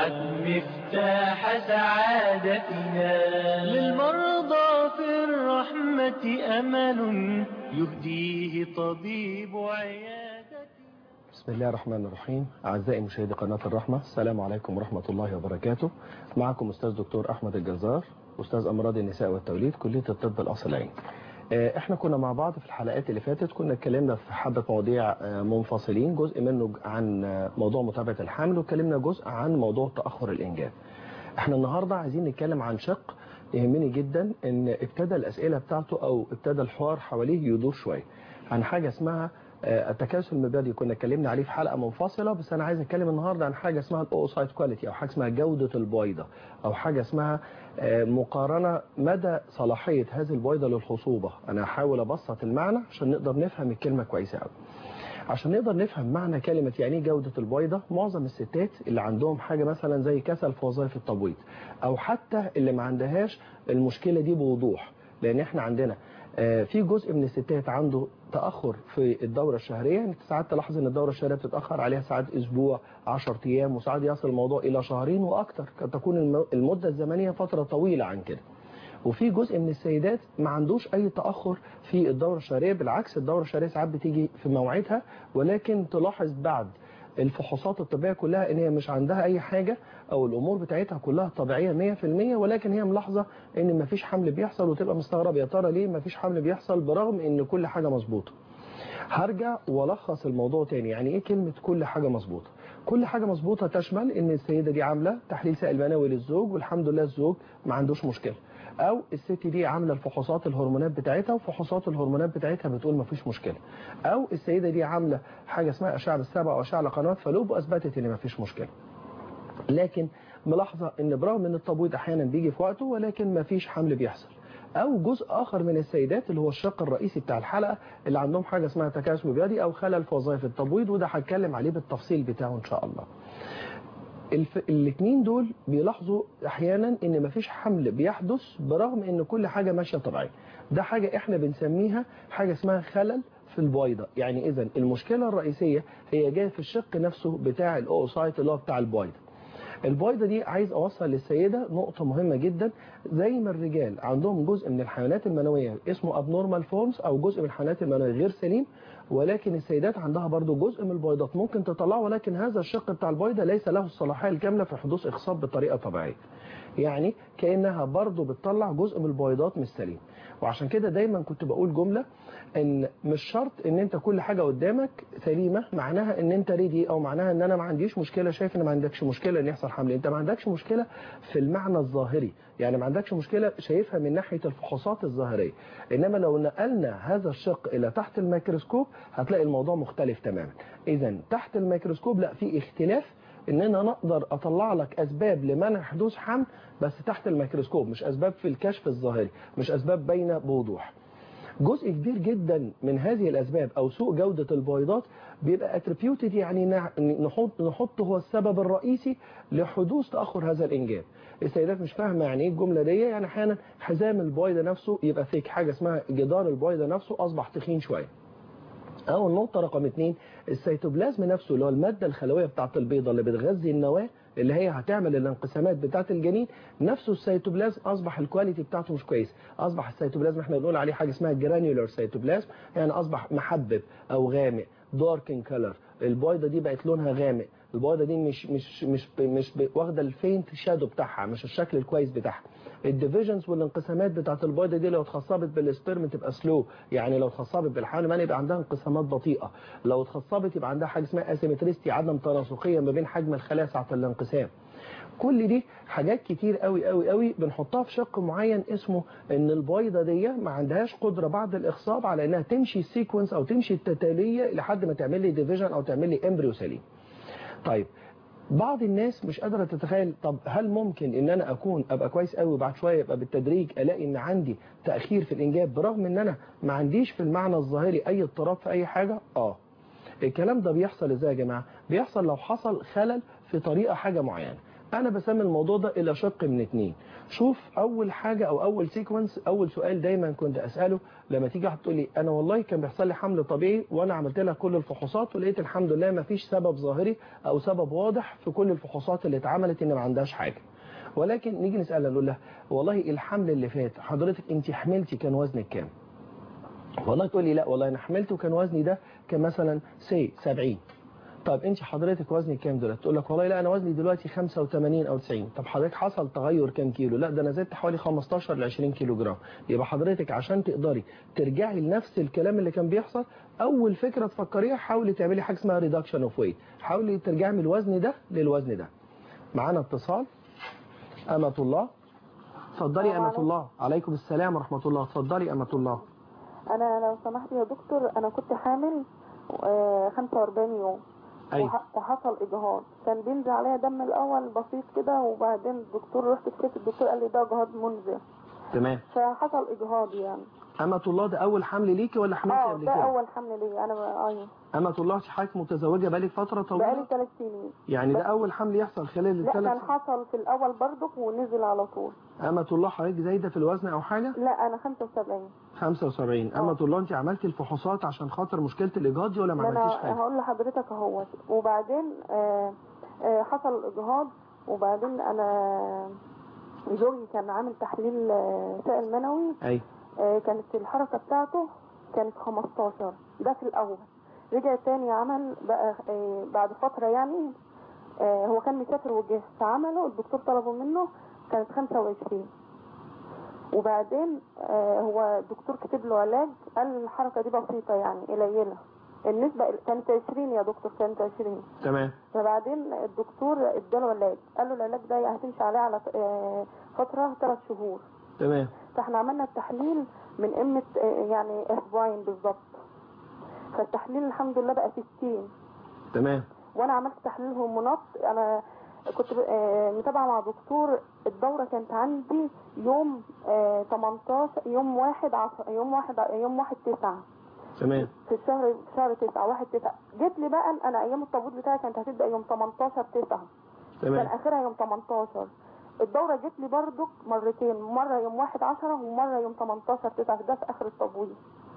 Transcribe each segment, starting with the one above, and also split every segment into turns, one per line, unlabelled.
ضاعت مفتاح سعادتنا للمرضى في الرحمة أمل يهديه طبيب عيادتنا
بسم الله الرحمن الرحيم أعزائي مشاهدي قناة الرحمة السلام عليكم ورحمة الله وبركاته معكم أستاذ دكتور أحمد الجزار أستاذ أمراض النساء والتوليد كلية الطب الأصلين احنا كنا مع بعض في الحلقات اللي فاتت كنا اتكلمنا في حبة مواضيع منفصلين جزء منه عن موضوع متابعة الحمل واتكلمنا جزء عن موضوع تأخر الإنجاب احنا النهاردة عايزين نتكلم عن شق يهمني جدا ان ابتدى الأسئلة بتاعته او ابتدى الحوار حواليه يدور شوية عن حاجة اسمها التكاسل المبادئ كنا اتكلمنا عليه في حلقة منفصلة بس انا عايز اتكلم النهاردة عن حاجة اسمها الاوسايت كواليتي او حاجة اسمها جودة البويضة او حاجة اسمها مقارنة مدى صلاحية هذه البويضة للخصوبة انا هحاول ابسط المعنى عشان نقدر نفهم الكلمة كويسة قوي عشان نقدر نفهم معنى كلمة يعني ايه جودة البويضة معظم الستات اللي عندهم حاجة مثلا زي كسل في وظائف التبويض او حتى اللي ما عندهاش المشكلة دي بوضوح لان احنا عندنا في جزء من الستات عنده تأخر في الدورة الشهرية يعني ساعات تلاحظ ان الدورة الشهرية بتتأخر عليها ساعات اسبوع 10 ايام وساعات يصل الموضوع الى شهرين واكتر قد تكون المدة الزمنية فترة طويلة عن كده وفي جزء من السيدات ما عندوش اي تأخر في الدورة الشهرية بالعكس الدورة الشهرية ساعات بتيجي في موعدها ولكن تلاحظ بعد الفحوصات الطبية كلها ان هي مش عندها اي حاجة او الامور بتاعتها كلها طبيعية 100% ولكن هي ملاحظة ان مفيش حمل بيحصل وتبقى مستغرب يا ترى ليه مفيش حمل بيحصل برغم ان كل حاجة مظبوطة هرجع والخص الموضوع تاني يعني ايه كلمة كل حاجة مظبوطة كل حاجة مظبوطة تشمل ان السيدة دي عاملة تحليل سائل منوي للزوج والحمد لله الزوج ما عندوش مشكلة او الست دي عامله الفحوصات الهرمونات بتاعتها وفحوصات الهرمونات بتاعتها بتقول مفيش مشكله او السيده دي عامله حاجه اسمها اشعه بالسبع او اشعه لقنوات فلوب واثبتت ان مفيش مشكله لكن ملاحظه ان برغم ان التبويض احيانا بيجي في وقته ولكن مفيش حمل بيحصل او جزء اخر من السيدات اللي هو الشق الرئيسي بتاع الحلقه اللي عندهم حاجه اسمها تكاسل مبيضي او خلل في وظائف التبويض وده هتكلم عليه بالتفصيل بتاعه ان شاء الله الف... الاثنين دول بيلاحظوا احيانا ان مفيش حمل بيحدث برغم ان كل حاجة ماشية طبيعية ده حاجة احنا بنسميها حاجة اسمها خلل في البويضة يعني اذا المشكلة الرئيسية هي جاية في الشق نفسه بتاع الاوسايت اللي هو بتاع البويضة البويضة دي عايز اوصل للسيدة نقطة مهمة جدا زي ما الرجال عندهم جزء من الحيوانات المنوية اسمه abnormal forms او جزء من الحيوانات المنوية غير سليم ولكن السيدات عندها برضو جزء من البويضات ممكن تطلعه ولكن هذا الشق بتاع البويضة ليس له الصلاحية الكاملة في حدوث إخصاب بطريقة طبيعية يعني كأنها برضو بتطلع جزء من البويضات مش سليم وعشان كده دايما كنت بقول جملة ان مش شرط ان انت كل حاجة قدامك سليمة معناها ان انت ريدي او معناها ان انا ما عنديش مشكلة شايف ان ما عندكش مشكلة ان يحصل حمل انت ما عندكش مشكلة في المعنى الظاهري يعني ما عندكش مشكلة شايفها من ناحية الفحوصات الظاهرية انما لو نقلنا هذا الشق الى تحت الميكروسكوب هتلاقي الموضوع مختلف تماما اذا تحت الميكروسكوب لا في اختلاف ان انا نقدر اطلع لك اسباب لمنع حدوث حمل بس تحت الميكروسكوب مش اسباب في الكشف الظاهري مش اسباب باينه بوضوح جزء كبير جدا من هذه الاسباب او سوء جودة البويضات بيبقى اتريبيوتد يعني نحط نحط هو السبب الرئيسي لحدوث تاخر هذا الانجاب السيدات مش فاهمه يعني ايه الجمله دي يعني احيانا حزام البويضه نفسه يبقى فيك حاجه اسمها جدار البويضه نفسه اصبح تخين شويه او النقطه رقم اتنين السيتوبلازم نفسه اللي هو الماده الخلويه بتاعه البيضه اللي بتغذي النواه اللي هي هتعمل الانقسامات بتاعه الجنين نفسه السيتوبلازم اصبح الكواليتي بتاعته مش كويس اصبح السيتوبلازم احنا بنقول عليه حاجه اسمها جرانيولار سيتوبلازم يعني اصبح محبب او غامق دارك ان كلر البويضه دي بقت لونها غامق البويضه دي مش مش مش مش واخده الفينت شادو بتاعها مش الشكل الكويس بتاعها الديفيجنز والانقسامات بتاعت البويضه دي لو اتخصبت بالسبرم تبقى سلو يعني لو اتخصبت بالحمل ما يبقى عندها انقسامات بطيئه لو اتخصبت يبقى عندها حاجه اسمها اسيمتريستي عدم تناسقيه ما بين حجم الخلايا ساعه الانقسام كل دي حاجات كتير قوي قوي قوي بنحطها في شق معين اسمه ان البويضه دي ما عندهاش قدره بعد الاخصاب على انها تمشي سيكونس او تمشي التتاليه لحد ما تعمل لي ديفيجن او تعمل لي امبريو سليم طيب بعض الناس مش قادرة تتخيل طب هل ممكن ان انا اكون ابقى كويس قوي وبعد شوية يبقى بالتدريج الاقي ان عندي تأخير في الانجاب برغم ان انا ما عنديش في المعنى الظاهري اي اضطراب في اي حاجة اه الكلام ده بيحصل ازاي يا جماعة بيحصل لو حصل خلل في طريقة حاجة معينة انا بسمي الموضوع ده الى شق من اتنين شوف اول حاجه او اول سيكونس اول سؤال دايما كنت اساله لما تيجي واحد تقول لي انا والله كان بيحصل لي حمل طبيعي وانا عملت لها كل الفحوصات ولقيت الحمد لله ما فيش سبب ظاهري او سبب واضح في كل الفحوصات اللي اتعملت ان ما عندهاش حاجه ولكن نيجي نسالها نقول لها والله الحمل اللي فات حضرتك انت حملتي كان وزنك كام والله تقول لي لا والله انا حملت وكان وزني ده كان مثلا سي 70 طب انت حضرتك وزنك كام دلوقتي تقول لك والله لا انا وزني دلوقتي 85 او 90 طب حضرتك حصل تغير كام كيلو لا ده انا زدت حوالي 15 ل 20 كيلو جرام يبقى حضرتك عشان تقدري ترجعي لنفس الكلام اللي كان بيحصل اول فكره تفكريها حاولي تعملي حاجه اسمها ريدكشن اوف ويت حاولي ترجعي من الوزن ده للوزن ده معانا اتصال امه الله اتفضلي
السلام
امه
عليكم.
الله عليكم السلام ورحمه الله اتفضلي امه الله
انا لو سمحت يا دكتور انا كنت حامل آه، 45 يوم
ايوه
وح- وحصل اجهاض كان بينزل عليا دم الاول بسيط كده وبعدين الدكتور رحت كشفت الدكتور قال لي ده اجهاض منزل
تمام
فحصل اجهاض يعني
امه الله ده اول حمل ليكي ولا حملتي
اه
قبل
ده
كده
اول حمل ليا انا بقى- ايوه
أما الله حضرتك متزوجة بقالك فترة
بقالي
طويلة
ثلاث سنين
يعني ده
بس-
أول حمل يحصل خلال
لا كان
الثلاث
حصل في الاول برضك ونزل على طول
أما الله حضرتك زايدة في الوزن أو حاجة
لا انا 75
75 أما الله أنت عملتي الفحوصات عشان خاطر مشكلة الإجهاض دي ولا ما
ما
عملتيش
انا
حاجة
هقول لحضرتك اهوت وبعدين آه آه حصل اجهاض وبعدين انا زوجي كان عامل تحليل آه، سائل منوي
أي
آه، كانت الحركة بتاعته كانت 15 ده في الأول رجع تاني عمل بقى آه، بعد فترة يعني آه، هو كان مسافر وجه فعمله الدكتور طلبه منه كانت 25 وبعدين آه، هو الدكتور كتب له علاج قال الحركة دي بسيطة يعني قليلة النسبة كانت 20 يا دكتور كانت 20
تمام
فبعدين الدكتور اداله علاج قال له العلاج ده هتمشي عليه على آه، فترة 3 شهور
تمام
فاحنا عملنا التحليل من قيمة آه، يعني اسبوعين بالظبط فالتحليل الحمد لله بقى 60
تمام
وانا عملت تحليل هرمونات انا كنت آه، متابعة مع دكتور الدورة كانت عندي يوم آه، 18 يوم واحد عشر يوم واحد يوم واحد تسعة
تمام
في الشهر في شهر تسعة واحد تسعة جيت لي بقى انا ايام التبويض بتاعي كانت هتبدأ يوم 18 تسعة كان
تمام
اخرها يوم 18 الدورة جت لي برضك مرتين مرة يوم واحد عشرة ومرة يوم 18 تسعة ده في اخر التبويض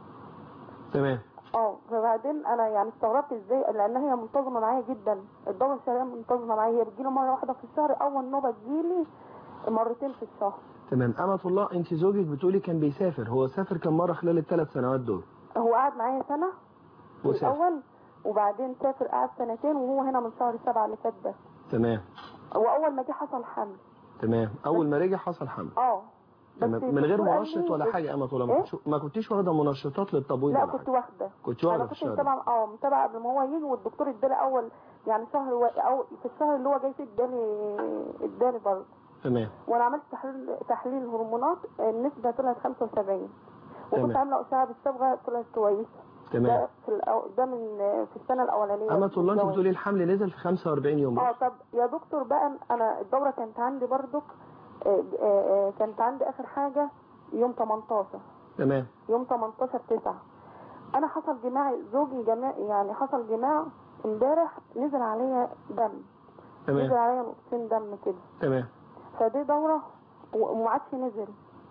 تمام
اه فبعدين انا يعني استغربت ازاي لان هي منتظمة معايا جدا الدورة الشهرية منتظمة معايا هي بتجيلي مرة واحدة في الشهر اول نوبة تجيلي مرتين في الشهر
تمام أما الله أنت زوجك بتقولي كان بيسافر هو سافر كم مرة خلال الثلاث سنوات دول
هو قعد معايا سنة في
وسافر
الاول وبعدين سافر قعد سنتين وهو هنا من شهر سبعة اللي فات ده
تمام
واول ما جه حصل حمل
تمام أول ما رجع حصل حمل
اه بس
تمام من غير
الدكتور قال
منشط
لي
ولا حاجة أما الله ما
إيه؟
كنتش- ما كنتيش واخدة منشطات للتبويض
لا
ولا
كنت
حاجة
واخده
كنت
انا
واخدة في
كنت
الشهر ده.
متابعه اه متابعه قبل ما هو يجي والدكتور ادالي اول يعني شهر و... او في الشهر اللي هو جاي فيه ادالي ادالي برضه
تمام
وانا عملت تحليل تحليل هرمونات النسبه طلعت 75 وكنت
تمام.
عامله اشعه بالصبغه طلعت كويسه
تمام
ده في الأو... ده من في السنه الاولانيه
أما
من
الله أنت
الجواز.
بتقولي الحمل نزل في 45 يوم
اه طب يا دكتور بقى انا الدوره كانت عندي برضك آه، آه، آه، كانت عندي اخر حاجه يوم 18
تمام
يوم 18 9 انا حصل جماع زوجي جماع يعني حصل جماع امبارح نزل عليا دم نزل
تمام
عليا نقطتين دم كده
تمام
فدي دورة و- وما عادش نزل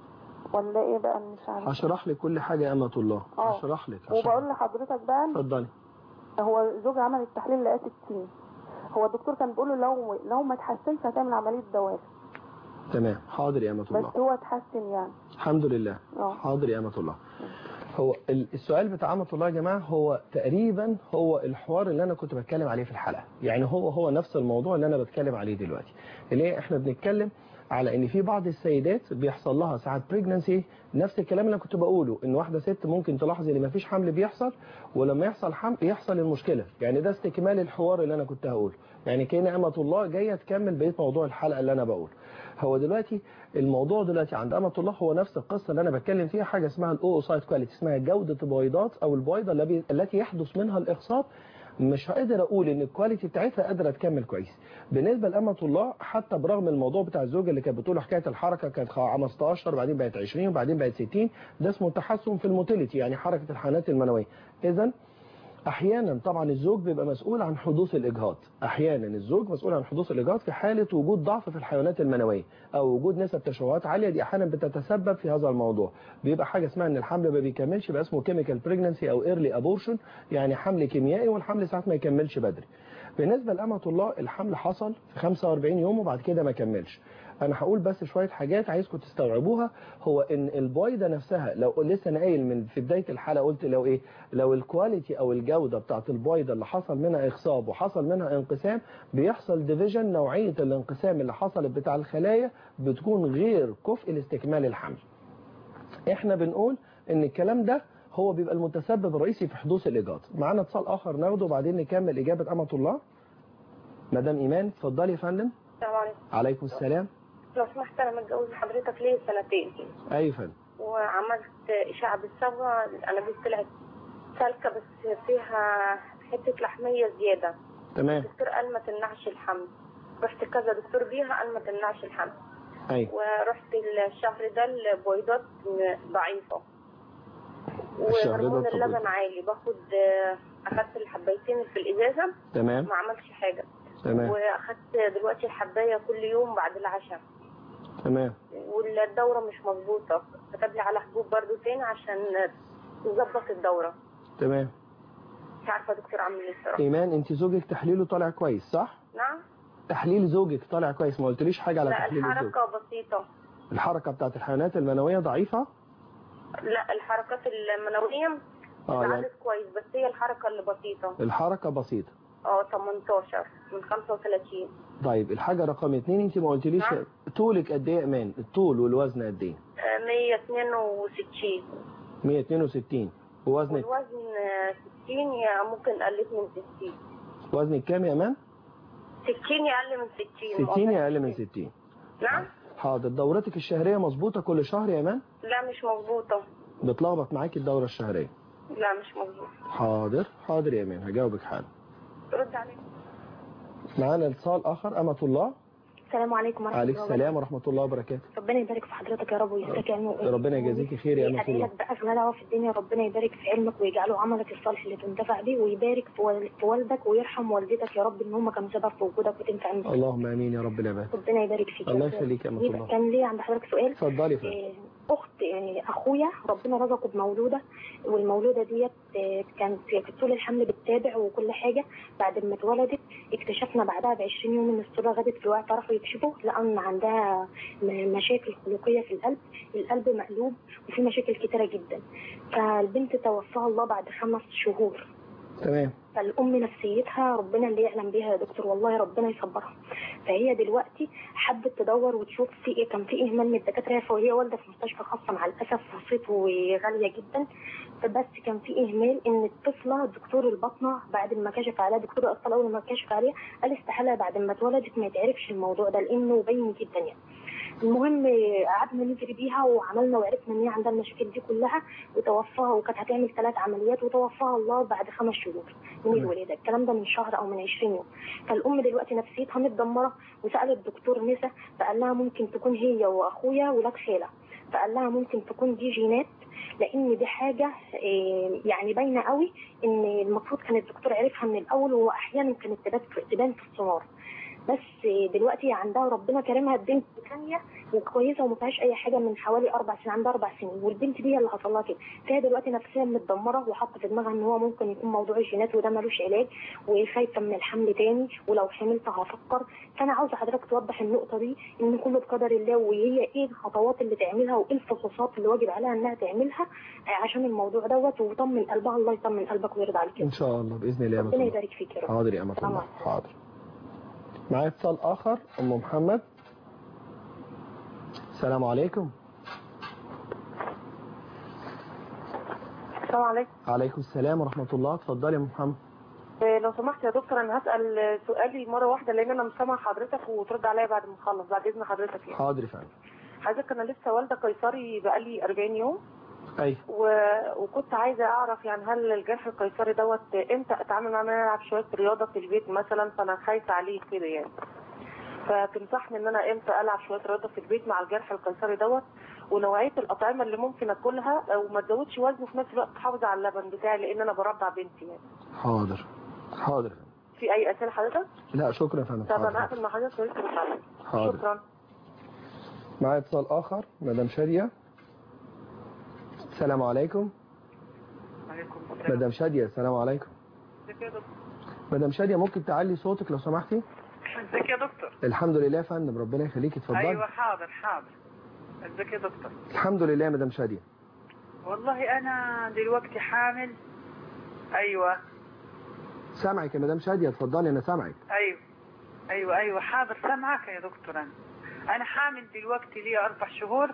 ولا ايه بقى مش عارفه
هشرح لك كل حاجة يا أمة الله
اه.
هشرح لك هشرح
وبقول
لك.
لحضرتك بقى
اتفضلي
هو زوجي عمل التحليل لقى 60 هو الدكتور كان بيقول له لو لو ما اتحسنش هتعمل عمليه دوالي
تمام حاضر يا أمة الله
بس هو اتحسن يعني
الحمد لله
اه
حاضر يا أمة الله هو ال- السؤال بتاع أمة الله يا جماعة هو تقريبا هو الحوار اللي أنا كنت بتكلم عليه في الحلقة يعني هو هو نفس الموضوع اللي أنا بتكلم عليه دلوقتي اللي هي إحنا بنتكلم على ان في بعض السيدات بيحصل لها ساعات بريجنسي نفس الكلام اللي أنا كنت بقوله ان واحده ست ممكن تلاحظ ان مفيش حمل بيحصل ولما يحصل حمل يحصل المشكله يعني ده استكمال الحوار اللي انا كنت هقوله يعني كان امه الله جايه تكمل بقيه موضوع الحلقه اللي انا بقوله هو دلوقتي الموضوع دلوقتي عند امه الله هو نفس القصه اللي انا بتكلم فيها حاجه اسمها الاوسايت كواليتي اسمها جوده البويضات او البويضه التي- التي يحدث منها الاخصاب مش هقدر اقول ان الكواليتي بتاعتها قادره تكمل كويس بالنسبه لامه الله حتى برغم الموضوع بتاع الزوجه اللي كانت بتقول حكايه الحركه كانت 15 وبعدين بقت 20 وبعدين بقت 60 ده اسمه تحسن في الموتيليتي يعني حركه الحيوانات المنويه اذا احيانا طبعا الزوج بيبقى مسؤول عن حدوث الاجهاض احيانا الزوج مسؤول عن حدوث الاجهاض في حاله وجود ضعف في الحيوانات المنويه او وجود نسب تشوهات عاليه دي احيانا بتتسبب في هذا الموضوع بيبقى حاجه اسمها ان الحمل ما بيكملش يبقى اسمه كيميكال بريجنسي او ايرلي ابورشن يعني حمل كيميائي والحمل ساعات ما يكملش بدري بالنسبه لامه الله الحمل حصل في 45 يوم وبعد كده ما كملش انا هقول بس شويه حاجات عايزكم تستوعبوها هو ان البويضه نفسها لو لسه انا قايل من في بدايه الحلقه قلت لو ايه لو الكواليتي او الجوده بتاعت البويضه اللي حصل منها اخصاب وحصل منها انقسام بيحصل ديفيجن نوعيه الانقسام اللي حصلت بتاع الخلايا بتكون غير كفء لاستكمال الحمل احنا بنقول ان الكلام ده هو بيبقى المتسبب الرئيسي في حدوث الاجهاض معانا اتصال اخر ناخده وبعدين نكمل اجابه امه الله مدام ايمان اتفضلي يا فندم
السلام عليكم
عليكم السلام
لو سمحت انا متجوزه حضرتك ليا سنتين
اي فندم
وعملت اشعه بالصبغه الانابيب طلعت سالكه بس فيها حته لحميه زياده
تمام
الدكتور قال ما تمنعش الحمل رحت كذا دكتور بيها قال ما تمنعش الحمل
اي
ورحت الشهر ده البويضات ضعيفه
الشهر ده
وهرمون
التبويض.
اللبن عالي باخد آه، اخدت الحبايتين اللي في الازازه
تمام
ما عملش حاجه
تمام
واخدت دلوقتي الحبايه كل يوم بعد العشاء
تمام
والدورة مش مظبوطة كتب لي على حبوب برضو تاني عشان تظبط الدورة
تمام
مش عارفة يا دكتور اعمل ايه الصراحة
ايمان انت زوجك تحليله طالع كويس صح
نعم
تحليل زوجك طالع كويس ما قلتليش حاجه على
لا
تحليل الزوج
الحركة بسيطة
الحركه بتاعت الحيوانات المنويه ضعيفه
لا الحركات المنوية
اه يعني
العدد كويس بس هي الحركة اللي بسيطة
الحركه بسيطه
اه 18 من 35
طيب الحاجه رقم اتنين انت ما قلتليش
نعم.
طولك قد ايه يا ايمان الطول والوزن قد ايه
آه، 162
162 ووزنك
والوزن آه، 60 يا ممكن قلت من 60
وزنك كام يا ايمان
60 يا اقل من 60
60 يا اقل من 60
نعم
حاضر دورتك الشهريه مظبوطه كل شهر يا ايمان
لا مش مظبوطة
بتلخبط معاكي الدوره الشهريه
لا مش مظبوطة
حاضر حاضر يا ايمان هجاوبك حالا
رد عليك
معانا اتصال اخر امه الله
السلام عليكم ورحمة
عليك
الله
السلام ورحمه الله وبركاته
وبركاته. ربنا يبارك في حضرتك يا رب ويجزاك علم
ربنا يجازيكي خير يا أمة
أدعي
الله
لك بأغلى دعوة في الدنيا ربنا يبارك في علمك ويجعله عملك الصالح اللي تنتفع به ويبارك في وال- في والدك ويرحم والدتك يا رب ان هم كانوا سبب في وجودك وتنفع بهم
اللهم امين يا رب العباد
ربنا يبارك فيك يا
الله
رب.
يخليك يا أمة
يبقى
الله
كان لي عند حضرتك سؤال
اتفضلي يا فندم
آه، اخت يعني اخويا ربنا رزقه بمولوده والمولوده ديت آه، كانت في طول الحمل بتتابع وكل حاجه بعد ما اتولدت اكتشفنا بعدها ب 20 يوم ان الصوره غابت في الوقت عرفوا يكشفوا لقوا ان عندها م- مشاكل خلقيه في القلب القلب مقلوب وفي مشاكل كتيره جدا فالبنت توفاها الله بعد خمس شهور
تمام
فالام نفسيتها ربنا اللي يعلم بيها يا دكتور والله ربنا يصبرها فهي دلوقتي حبت تدور وتشوف في ايه كان في اهمال من الدكاتره فهي والده في مستشفى خاصه مع الاسف فرصته غاليه جدا فبس كان في اهمال ان الطفله دكتور البطنه بعد ما كشف عليها دكتور الاطفال اول ما كشف عليها قال استحاله بعد ما اتولدت ما يتعرفش الموضوع ده لانه باين جدا يعني المهم قعدنا نجري بيها وعملنا وعرفنا ان هي عندها المشاكل دي كلها وتوفاها وكانت هتعمل ثلاث عمليات وتوفاها الله بعد خمس شهور من الولاده الكلام ده من شهر او من 20 يوم فالام دلوقتي نفسيتها متدمره وسالت دكتور نسا فقال لها ممكن تكون هي واخويا ولاد خاله فقال لها ممكن تكون دي جينات لان دي حاجه إيه، يعني باينه قوي ان المفروض كان الدكتور عرفها من الاول واحيانا كانت تبان تبان في السونار بس دلوقتي عندها ربنا كرمها بنت ثانيه وكويسه وما فيهاش اي حاجه من حوالي اربع سنين عندها اربع سنين والبنت دي هي اللي حصل لها كده فهي دلوقتي نفسيا متدمره وحاطه في دماغها ان هو ممكن يكون موضوع الجينات وده ملوش علاج وخايفه من الحمل تاني ولو حملت هفكر فانا عاوزه حضرتك توضح النقطه دي ان كله بقدر الله وهي ايه الخطوات اللي تعملها وايه الفحوصات اللي واجب عليها انها تعملها عشان الموضوع دوت وطمن قلبها الله يطمن قلبك ويرضى عليك
ان شاء الله باذن الله يا أمة
ربنا
الله
يبارك فيك يا رب
حاضر يا أمة
السلام
الله
عليكم.
حاضر معايا اتصال آخر أم محمد السلام عليكم
السلام عليكم
عليكم السلام ورحمة الله اتفضلي يا أم محمد
آه، لو سمحت يا دكتور انا هسال سؤالي مره واحده لان انا مش سامعه حضرتك وترد عليا بعد ما اخلص بعد اذن حضرتك يعني
حاضر يا فندم
حضرتك انا لسه والده قيصري بقالي 40 يوم
أي
و... وكنت عايزه اعرف يعني هل الجرح القيصري دوت امتى اتعامل معاه إن انا العب شويه رياضه في البيت مثلا فانا خايفه عليه كده يعني فتنصحني ان انا امتى العب شويه رياضه في البيت مع الجرح القيصري دوت ونوعيه الاطعمه اللي ممكن اكلها وما تزودش وزن وفي نفس الوقت تحافظ على اللبن بتاعي لان انا برضع بنتي يعني
حاضر حاضر يا فندم.
في اي اسئله حضرتك
لا شكرا يا فندم
طب انا
حاضر
هقفل مع حضرتك ولسه بتعلم
حاضر
شكرا
معايا اتصال اخر مدام شادية السلام عليكم
عليكم السلام
مدام شادية السلام عليكم
ازيك يا دكتور
مدام شادية ممكن تعلي صوتك لو سمحتي
ازيك يا دكتور
الحمد لله يا فندم ربنا يخليكي اتفضلي
ايوه حاضر حاضر ازيك يا دكتور
الحمد لله يا مدام شادية
والله انا دلوقتي حامل ايوه
سامعك يا مدام شادية اتفضلي انا سامعك
ايوه ايوه ايوه حاضر سامعك يا دكتور انا انا حامل دلوقتي لي اربع شهور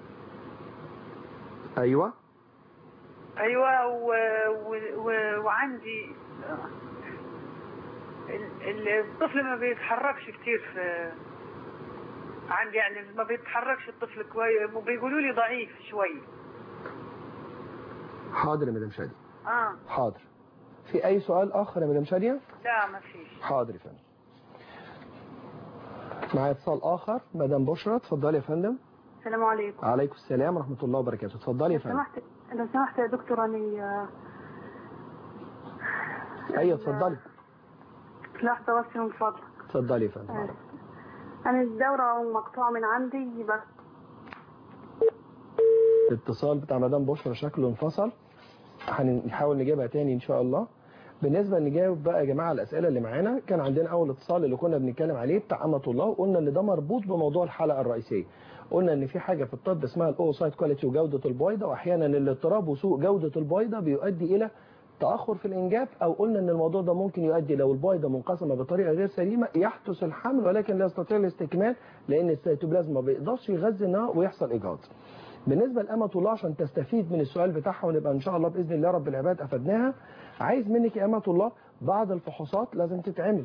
ايوه
ايوه و... و... و... وعندي ال- ال- الطفل ما بيتحركش كتير في عندي يعني ما بيتحركش الطفل كويس وبيقولوا لي ضعيف شوي
حاضر يا مدام شادية
اه
حاضر في اي سؤال اخر يا مدام شادية
لا ما فيش
حاضر يا فندم معايا اتصال اخر مدام بشرى اتفضلي يا فندم
السلام عليكم
عليكم السلام ورحمة الله وبركاته اتفضلي يا
لو
فندم
سمحت لو سمحت يا دكتور اني
ايوه اتفضلي
لحظة بس من فضلك
اتفضلي يا فندم
آه. انا الدورة مقطوعة من عندي بس
الاتصال بتاع مدام بشرى شكله انفصل هنحاول نجيبها تاني ان شاء الله بالنسبه نجاوب بقى يا جماعه الاسئله اللي معانا كان عندنا اول اتصال اللي كنا بنتكلم عليه بتاع امه الله وقلنا ان ده مربوط بموضوع الحلقه الرئيسيه قلنا ان في حاجه في الطب اسمها الاوسايد كواليتي وجوده البويضه واحيانا الاضطراب وسوء جوده البويضه بيؤدي الى تاخر في الانجاب او قلنا ان الموضوع ده ممكن يؤدي لو البويضه منقسمه بطريقه غير سليمه يحدث الحمل ولكن لا يستطيع الاستكمال لان السيتوبلازم ما بيقدرش يغذي النواه ويحصل اجهاض بالنسبة لأمة الله عشان تستفيد من السؤال بتاعها ونبقى إن شاء الله بإذن الله رب العباد أفدناها عايز منك يا أمة الله بعض الفحوصات لازم تتعمل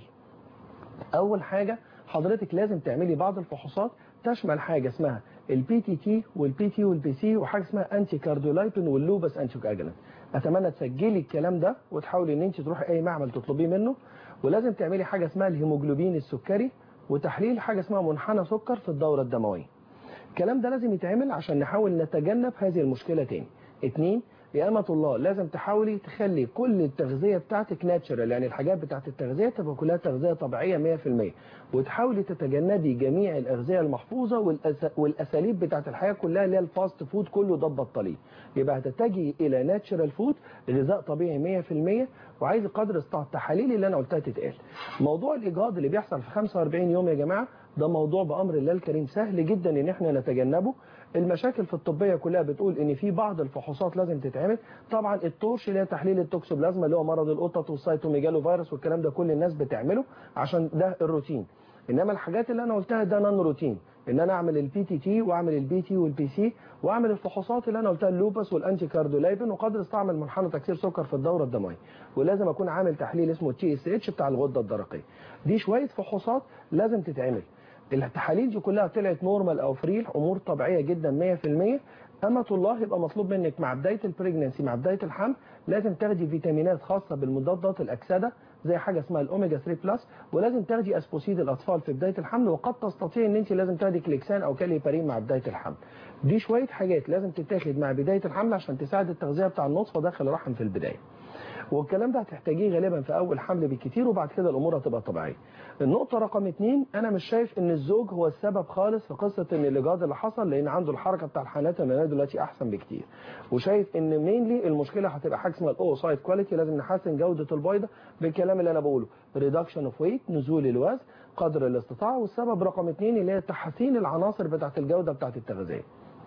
أول حاجة حضرتك لازم تعملي بعض الفحوصات تشمل حاجة اسمها البي تي تي والبي تي والبي سي وحاجة اسمها أنتي كارديولايبين واللوبس أنتي كواجلانت أتمنى تسجلي الكلام ده وتحاولي إن أنت تروحي أي معمل تطلبيه منه ولازم تعملي حاجة اسمها الهيموجلوبين السكري وتحليل حاجة اسمها منحنى سكر في الدورة الدموية الكلام ده لازم يتعمل عشان نحاول نتجنب هذه المشكلة تاني اتنين يا أمة الله لازم تحاولي تخلي كل التغذية بتاعتك ناتشرال يعني الحاجات بتاعت التغذية تبقى كلها تغذية طبيعية 100% وتحاولي تتجنبي جميع الأغذية المحفوظة والأس... والأساليب بتاعت الحياة كلها اللي هي الفاست فود كله ده بطليه يبقى هتتجهي إلى ناتشرال فود غذاء طبيعي 100% وعايز قدر استطاع التحاليل اللي أنا قلتها تتقال موضوع الإجهاض اللي بيحصل في 45 يوم يا جماعة ده موضوع بأمر الله الكريم سهل جدا ان احنا نتجنبه المشاكل في الطبية كلها بتقول ان في بعض الفحوصات لازم تتعمل طبعا التورش اللي هي تحليل التوكسوبلازما اللي هو مرض القطط والسيتوميجالو فيروس والكلام ده كل الناس بتعمله عشان ده الروتين انما الحاجات اللي انا قلتها ده نون روتين ان انا اعمل البي تي تي واعمل البي تي والبي سي واعمل الفحوصات اللي انا قلتها اللوبس والانتي كاردولايبين وقدر استعمل منحنى تكسير سكر في الدوره الدمويه ولازم اكون عامل تحليل اسمه تي اس اتش بتاع الغده الدرقيه دي شويه فحوصات لازم تتعمل التحاليل دي كلها طلعت نورمال او فري امور طبيعيه جدا 100% أمة الله يبقى مطلوب منك مع بداية البريجننسي مع بداية الحمل لازم تاخدي فيتامينات خاصة بالمضادات الأكسدة زي حاجة اسمها الأوميجا 3 بلس ولازم تاخدي أسبوسيد الأطفال في بداية الحمل وقد تستطيع إن أنت لازم تاخدي كليكسان أو كاليبارين مع بداية الحمل دي شوية حاجات لازم تتاخد مع بداية الحمل عشان تساعد التغذية بتاع النطفة داخل الرحم في البداية والكلام ده هتحتاجيه غالبا في اول حمل بالكتير وبعد كده الامور هتبقى طبيعيه. النقطه رقم اتنين انا مش شايف ان الزوج هو السبب خالص في قصه ان الايجاد اللي حصل لان عنده الحركه بتاع الحالات المنويه دلوقتي احسن بكتير. وشايف ان مينلي المشكله هتبقى حاجه اسمها الاوسايد كواليتي لازم نحسن جوده البيضه بالكلام اللي انا بقوله ريدكشن اوف ويت نزول الوزن قدر الاستطاعه والسبب رقم اتنين اللي هي تحسين العناصر بتاعت الجوده بتاعت التغذيه.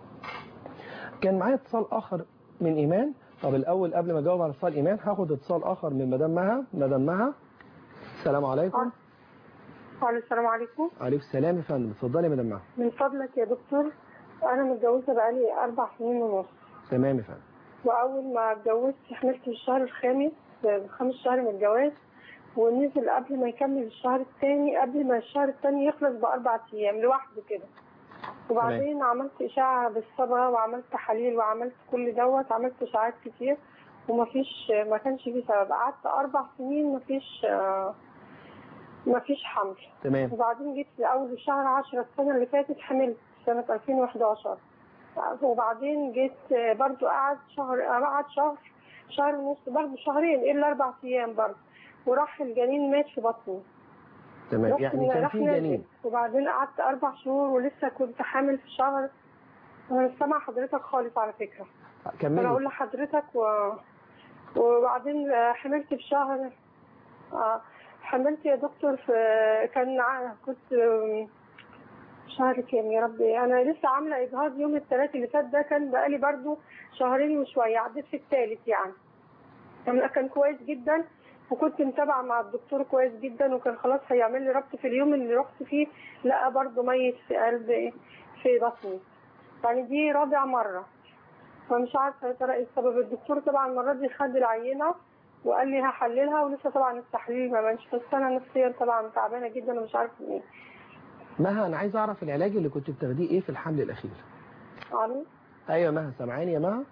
كان معايا اتصال اخر من ايمان طب الاول قبل ما اجاوب على اتصال ايمان هاخد اتصال اخر من مدام مها مدام مها السلام عليكم
وعليكم السلام عليكم
عليكم السلام يا فندم اتفضلي يا مدام مها
من فضلك يا دكتور انا متجوزه بقالي اربع سنين ونص
تمام يا فندم
واول ما اتجوزت حملت في الشهر الخامس خامس شهر من الجواز ونزل قبل ما يكمل الشهر الثاني قبل ما الشهر الثاني يخلص باربع ايام لوحده كده وبعدين عملت اشاعه بالصبغه وعملت تحاليل وعملت كل دوت عملت اشاعات كتير ومفيش ما كانش فيه سبب قعدت اربع سنين مفيش آه، مفيش حمل
تمام
وبعدين جيت في اول شهر 10 السنه اللي فاتت حملت سنه 2011 وبعدين جيت برضو قعد شهر قعد شهر
شهر ونص برضه شهرين الا اربع ايام برضه وراح الجنين مات في بطني
تمام
رحت
يعني كان
راح
في
نازل.
جنين
وبعدين قعدت اربع شهور ولسه كنت حامل في شهر انا مش سامعه حضرتك خالص على فكره انا اقول
كملي
لحضرتك و... وبعدين آه، حملت في شهر آه، حملت يا دكتور في كان ع- كنت آم، شهر كام يا ربي انا لسه عامله اجهاض يوم الثلاث اللي فات ده كان بقالي برضو شهرين وشويه عديت في الثالث يعني كان كان كويس جدا وكنت متابعه مع الدكتور كويس جدا وكان خلاص هيعمل لي ربط في اليوم اللي رحت فيه لقى برضو ميت في قلب في بطني يعني دي رابع مره فمش عارفه يا ترى ايه السبب الدكتور طبعا المره دي خد العينه وقال لي هحللها ولسه طبعا التحليل ما بانش بس انا نفسيا طبعا تعبانه جدا ومش عارفه ايه
مها انا عايز اعرف العلاج اللي كنت بتاخديه ايه في الحمل الاخير
عارف
ايوه مها سامعاني يا مها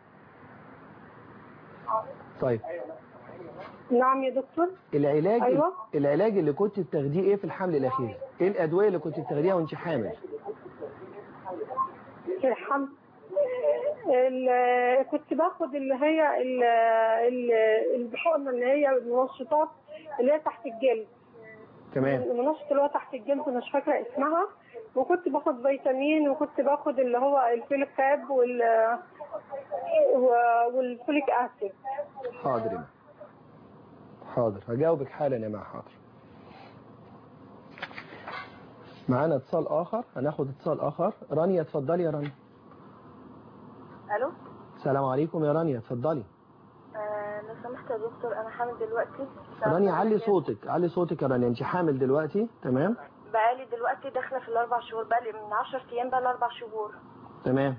طيب
نعم يا دكتور
العلاج
أيوة.
العلاج اللي كنت بتاخديه ايه في الحمل الاخير ايه الادويه اللي كنت بتاخديها وانت حامل
في الحمل ال- كنت باخد اللي هي ال- ال- الحقنه اللي هي المنشطات اللي هي تحت الجلد
تمام
المنشط اللي هو تحت الجلد مش فاكره اسمها وكنت باخد فيتامين وكنت باخد اللي هو الفوليك كاب وال و- والفوليك اسيد
حاضر يا مها حاضر هجاوبك حالا يا مها حاضر معانا اتصال اخر هناخد اتصال اخر رانيا اتفضلي يا رانيا
الو
السلام عليكم يا رانيا اتفضلي
آه لو سمحت يا دكتور انا حامل دلوقتي
رانيا علي صوتك علي صوتك يا رانيا انت حامل دلوقتي تمام
بقالي دلوقتي داخله في الاربع شهور بقالي من 10 ايام بقى الاربع شهور
تمام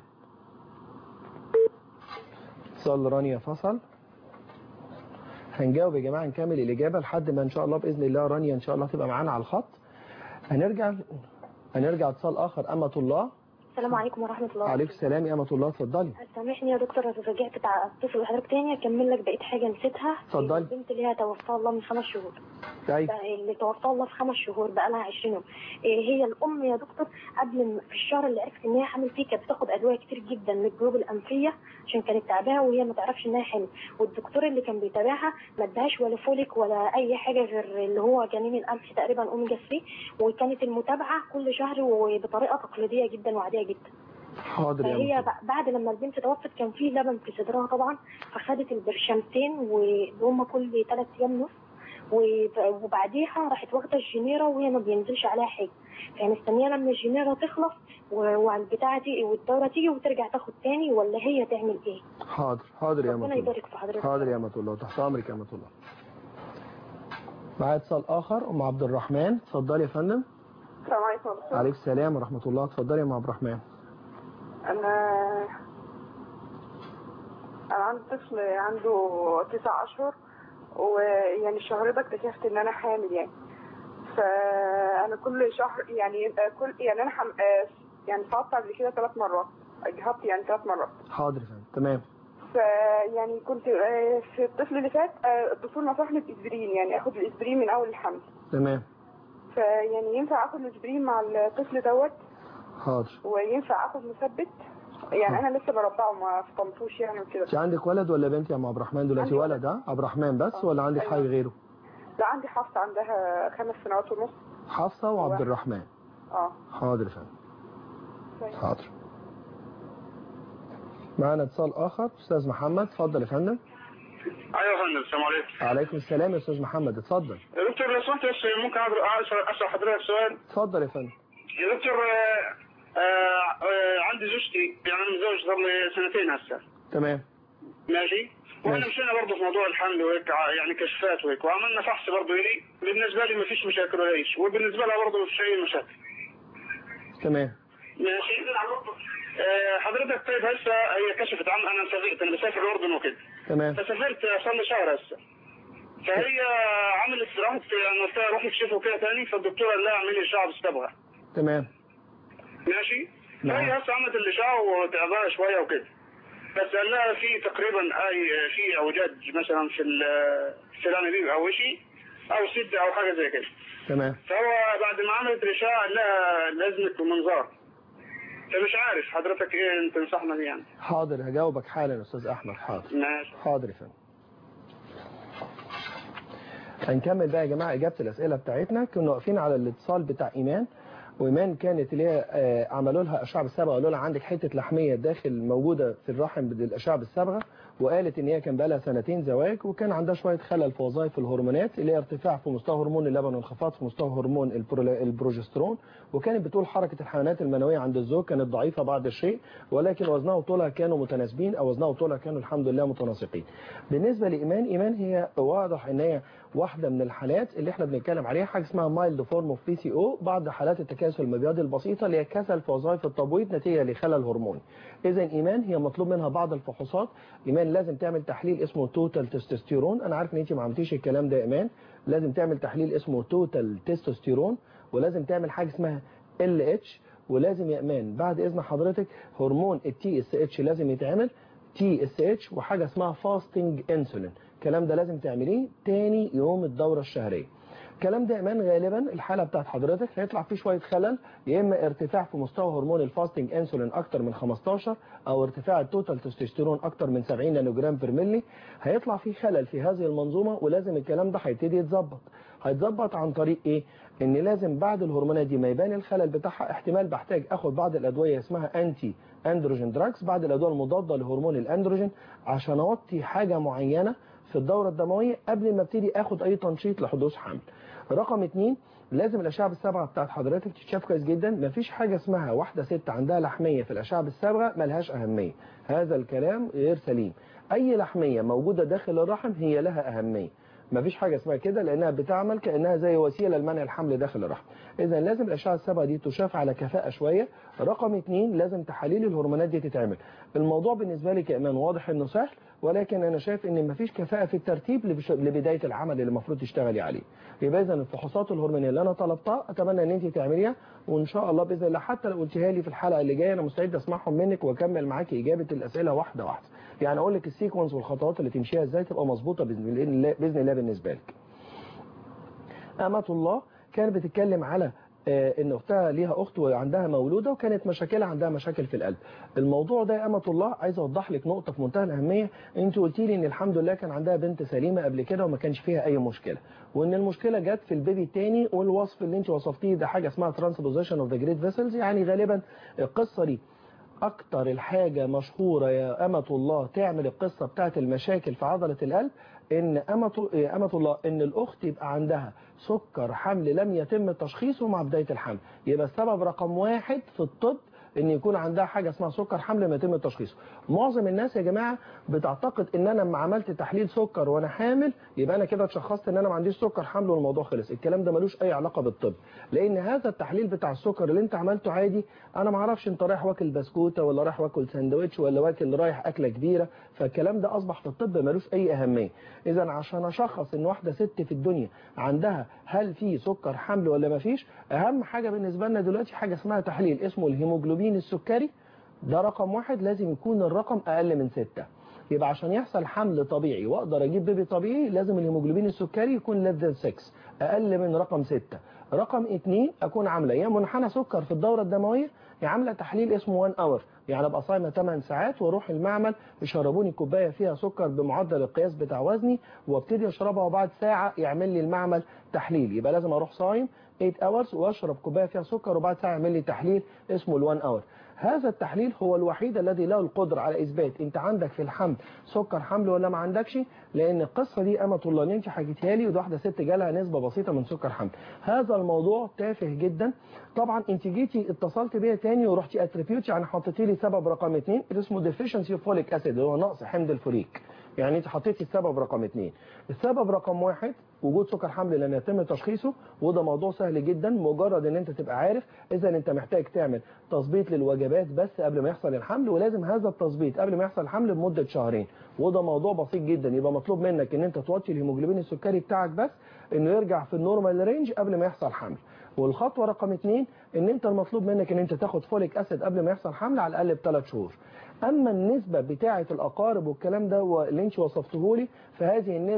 اتصال رانيا فصل هنجاوب يا جماعة نكمل الإجابة لحد ما إن شاء الله بإذن الله رانيا إن شاء الله تبقى معانا على الخط هنرجع هنرجع اتصال آخر أمة الله
السلام عليكم ورحمة الله
عليكم السلام يا أمة الله اتفضلي
سامحني يا دكتور انا رجعت تع- اتصل بحضرتك تاني اكمل لك بقيت حاجه نسيتها
اتفضلي.
البنت اللي هي توفاها الله من خمس شهور
طيب
بقى اللي توفاها الله في خمس شهور بقى لها 20 يوم إيه هي الام يا دكتور قبل ما- في الشهر اللي عرفت ان هي حامل فيه كانت بتاخد ادويه كتير جدا للجيوب الانفيه عشان كانت تعباها وهي ما تعرفش انها حامل والدكتور اللي كان بيتابعها ما اداهاش ولا فوليك ولا اي حاجه غير اللي هو جنين القمح تقريبا اوميجا 3 وكانت المتابعه كل شهر وبطريقه تقليديه جدا وعاديه جدا
حاضر يا
فهي
أمة
ب- بعد لما البنت توفت كان في لبن في صدرها طبعا فخدت البرشامتين وهم كل ثلاث ايام نص وب- وبعديها راحت واخده الجنيره وهي ما بينزلش عليها حاجه فهي مستنيه لما الجنيره تخلص و- والبتاعه تيجي والدوره تيجي وترجع تاخد تاني ولا هي تعمل ايه؟
حاضر حاضر يا أمة
ربنا
الله
يبارك في حضرتك
حاضر يا أمة الله تحت أمرك يا أمة الله معايا اتصال آخر أم عبد الرحمن اتفضلي يا فندم
السلام عليكم يا دكتور.
عليكم السلام ورحمة الله اتفضلي يا أم عبد الرحمن
انا انا عندي طفل عنده تسع اشهر ويعني الشهر ده اكتشفت ان انا حامل يعني فانا كل شهر يعني كل يعني انا حم... يعني صعدت قبل كده ثلاث مرات اجهضت يعني ثلاث مرات
حاضر يا فندم تمام
فيعني كنت آه، في الطفل اللي فات آه، الدكتور نصحني باسبرين يعني اخد الاسبرين من اول الحمل
تمام
فيعني ينفع اخد الاسبرين مع الطفل دوت
حاضر
وينفع اخد مثبت يعني انا لسه برضعه ما فطمتوش يعني وكده
انت عندك ولد ولا بنت يا ام عبد الرحمن دلوقتي
عندي
ولد ها عبد الرحمن بس ولا عندك
أيوة.
حاجه غيره
لا عندي حفصة عندها خمس سنوات ونص
حفصه وعبد
واحد.
الرحمن
اه
حاضر يا فندم
طيب.
حاضر معانا اتصال اخر استاذ محمد اتفضل يا فندم
ايوه يا فندم السلام عليكم
عليكم السلام يا استاذ محمد اتفضل
يا دكتور لو سمحت بس ممكن أقدر أسأل أسأل حضرتك سؤال
اتفضل يا فندم
يا دكتور آه، آه، آه، عندي زوجتي يعني انا متزوج صار لي سنتين هسه
تمام
ماشي واحنا
ماشي.
مشينا برضه في موضوع الحمل وهيك ع- يعني كشفات وهيك وعملنا فحص برضه لي بالنسبه لي ما فيش مشاكل ولا شيء وبالنسبه لها برضه ما فيش اي مشاكل
تمام
ماشي آه، حضرتك طيب هسه هي كشفت عن انا سافرت انا بسافر الاردن وكده
تمام
فسافرت صار لي شهر هسه فهي عملت راحت يعني قلت لها روحي اكشفوا كده تاني فالدكتور قال لها اعملي اشعه بالصبغه
تمام
ماشي
نعم.
فهي هسه عملت الاشعه وتعبانه شويه وكده بس قال لها في تقريبا اي في اعوجاج مثلا في ال- في الانابيب او شيء او سد او حاجه زي كده
تمام
فهو بعد ما عملت الاشعه قال لها لازمك منظار فمش عارف حضرتك ايه انت تنصحنا بيه يعني
حاضر هجاوبك حالا يا استاذ احمد حاضر
ماشي
حاضر يا فندم هنكمل بقى يا جماعه اجابه الاسئله بتاعتنا كنا واقفين على الاتصال بتاع ايمان وايمان كانت اللي هي آه، عملوا لها اشعه بالصبغه قالوا لها عندك حته لحميه داخل موجوده في الرحم بالاشعه بالصبغه وقالت ان هي كان بقى لها سنتين زواج وكان عندها شويه خلل في وظائف الهرمونات اللي هي ارتفاع في مستوى هرمون اللبن وانخفاض في مستوى هرمون البرو- البروجسترون وكانت بتقول حركه الحيوانات المنويه عند الزوج كانت ضعيفه بعض الشيء ولكن وزنها وطولها كانوا متناسبين او وزنها وطولها كانوا الحمد لله متناسقين. بالنسبه لايمان ايمان هي واضح ان هي واحده من الحالات اللي احنا بنتكلم عليها حاجه اسمها مايلد فورم اوف بي سي او بعض حالات التكاسل المبيضي البسيطه اللي هي كسل في وظائف التبويض نتيجه لخلل هرموني. اذا ايمان هي مطلوب منها بعض الفحوصات ايمان لازم تعمل تحليل اسمه توتال تستوستيرون انا عارف ان انت ما عملتيش الكلام ده يا ايمان لازم تعمل تحليل اسمه توتال تستوستيرون ولازم تعمل حاجه اسمها ال اتش ولازم يا ايمان بعد اذن حضرتك هرمون التي اس اتش لازم يتعمل تي اس اتش وحاجه اسمها فاستنج انسولين الكلام ده لازم تعمليه تاني يوم الدوره الشهريه الكلام ده ايمان غالبا الحاله بتاعت حضرتك هيطلع فيه شويه خلل يا اما ارتفاع في مستوى هرمون الفاستنج انسولين اكتر من 15 او ارتفاع التوتال تستوستيرون اكتر من 70 نانو جرام بير ملي هيطلع فيه خلل في هذه المنظومه ولازم الكلام ده هيبتدي يتظبط هيتظبط عن طريق ايه ان لازم بعد الهرمونات دي ما يبان الخلل بتاعها احتمال بحتاج اخد بعض الادويه اسمها انتي اندروجين دراجز بعض الادويه المضاده لهرمون الاندروجين عشان اوطي حاجه معينه في الدوره الدمويه قبل ما ابتدي اخد اي تنشيط لحدوث حمل رقم اتنين لازم الاشعه بالصبغه بتاعت حضرتك تتشاف كويس جدا مفيش حاجه اسمها واحده ست عندها لحميه في الاشعه بالصبغه ملهاش اهميه هذا الكلام غير سليم اي لحميه موجوده داخل الرحم هي لها اهميه مفيش حاجه اسمها كده لانها بتعمل كانها زي وسيله لمنع الحمل داخل الرحم اذا لازم الاشعه الصبغه دي تشاف على كفاءه شويه رقم اتنين لازم تحاليل الهرمونات دي تتعمل الموضوع بالنسبه لي كامان واضح انه سهل ولكن انا شايف ان مفيش كفاءه في الترتيب لبش- لبدايه العمل اللي المفروض تشتغلي عليه يبقى اذا الفحوصات الهرمونيه اللي انا طلبتها اتمنى ان انت تعمليها وان شاء الله باذن الله حتى لو قلتيها لي في الحلقه اللي جايه انا مستعد اسمعهم منك واكمل معاكي اجابه الاسئله واحده واحده يعني اقول لك السيكونس والخطوات اللي تمشيها ازاي تبقى مظبوطه باذن الله باذن الله بالنسبه لك أمة الله كانت بتتكلم على آه، ان اختها ليها اخت وعندها مولوده وكانت مشاكلها عندها مشاكل في القلب الموضوع ده يا امه الله عايز اوضح لك نقطه في منتهى الاهميه انت قلتي لي ان الحمد لله كان عندها بنت سليمه قبل كده وما كانش فيها اي مشكله وان المشكله جت في البيبي الثاني والوصف اللي انت وصفتيه ده حاجه اسمها ترانسبوزيشن اوف ذا جريد فيسلز يعني غالبا القصه دي اكتر الحاجة مشهورة يا أمة الله تعمل القصة بتاعت المشاكل في عضلة القلب ان أمة, أمة الله ان الاخت يبقى عندها سكر حمل لم يتم تشخيصه مع بداية الحمل يبقى السبب رقم واحد في الطب ان يكون عندها حاجة اسمها سكر حمل ما يتم تشخيصه معظم الناس يا جماعة بتعتقد ان انا لما عملت تحليل سكر وانا حامل يبقى انا كده اتشخصت ان انا ما عنديش سكر حمل والموضوع خلص الكلام ده ملوش اي علاقة بالطب لان هذا التحليل بتاع السكر اللي انت عملته عادي انا ما اعرفش انت رايح واكل بسكوته ولا رايح واكل ساندوتش ولا واكل رايح اكله كبيره فالكلام ده اصبح في الطب ملوش اي اهميه اذا عشان اشخص ان واحده ست في الدنيا عندها هل في سكر حمل ولا ما فيش اهم حاجه بالنسبه لنا دلوقتي حاجه اسمها تحليل اسمه الهيموجلوبين السكري ده رقم واحد لازم يكون الرقم اقل من ستة يبقى عشان يحصل حمل طبيعي واقدر اجيب بيبي طبيعي لازم الهيموجلوبين السكري يكون less than 6 اقل من رقم 6 رقم 2 اكون عامله يا منحنى سكر في الدوره الدمويه يا عامله تحليل اسمه 1 اور يعني ابقى صايمه 8 ساعات واروح المعمل يشربوني كوبايه فيها سكر بمعدل القياس بتاع وزني وابتدي اشربها وبعد ساعه يعمل لي المعمل تحليل يبقى لازم اروح صايم 8 اورز واشرب كوبايه فيها سكر وبعد ساعه يعمل لي تحليل اسمه ال1 اور هذا التحليل هو الوحيد الذي له القدرة على إثبات أنت عندك في الحمل سكر حمل ولا ما عندكش لأن القصة دي أمة الله اللي أنت حكيتها لي وده واحدة ست جالها نسبة بسيطة من سكر حمل هذا الموضوع تافه جدا طبعا أنت جيتي اتصلت بيا تاني ورحتي اتريبيوت يعني حطيتي لي سبب رقم اثنين اسمه ديفيشنسي فوليك أسيد اللي هو نقص حمض الفوليك يعني انت حطيتي السبب رقم اثنين السبب رقم واحد وجود سكر حمل لم يتم تشخيصه وده موضوع سهل جدا مجرد ان انت تبقى عارف اذا انت محتاج تعمل تظبيط للوجبات بس قبل ما يحصل الحمل ولازم هذا التظبيط قبل ما يحصل الحمل لمده شهرين وده موضوع بسيط جدا يبقى مطلوب منك ان انت توطي الهيموجلوبين السكري بتاعك بس انه يرجع في النورمال رينج قبل ما يحصل حمل والخطوه رقم اثنين ان انت المطلوب منك ان انت تاخد فوليك اسيد قبل ما يحصل حمل على الاقل بثلاث شهور اما النسبه بتاعه الاقارب والكلام ده اللي انت وصفته لي فهذه النسبه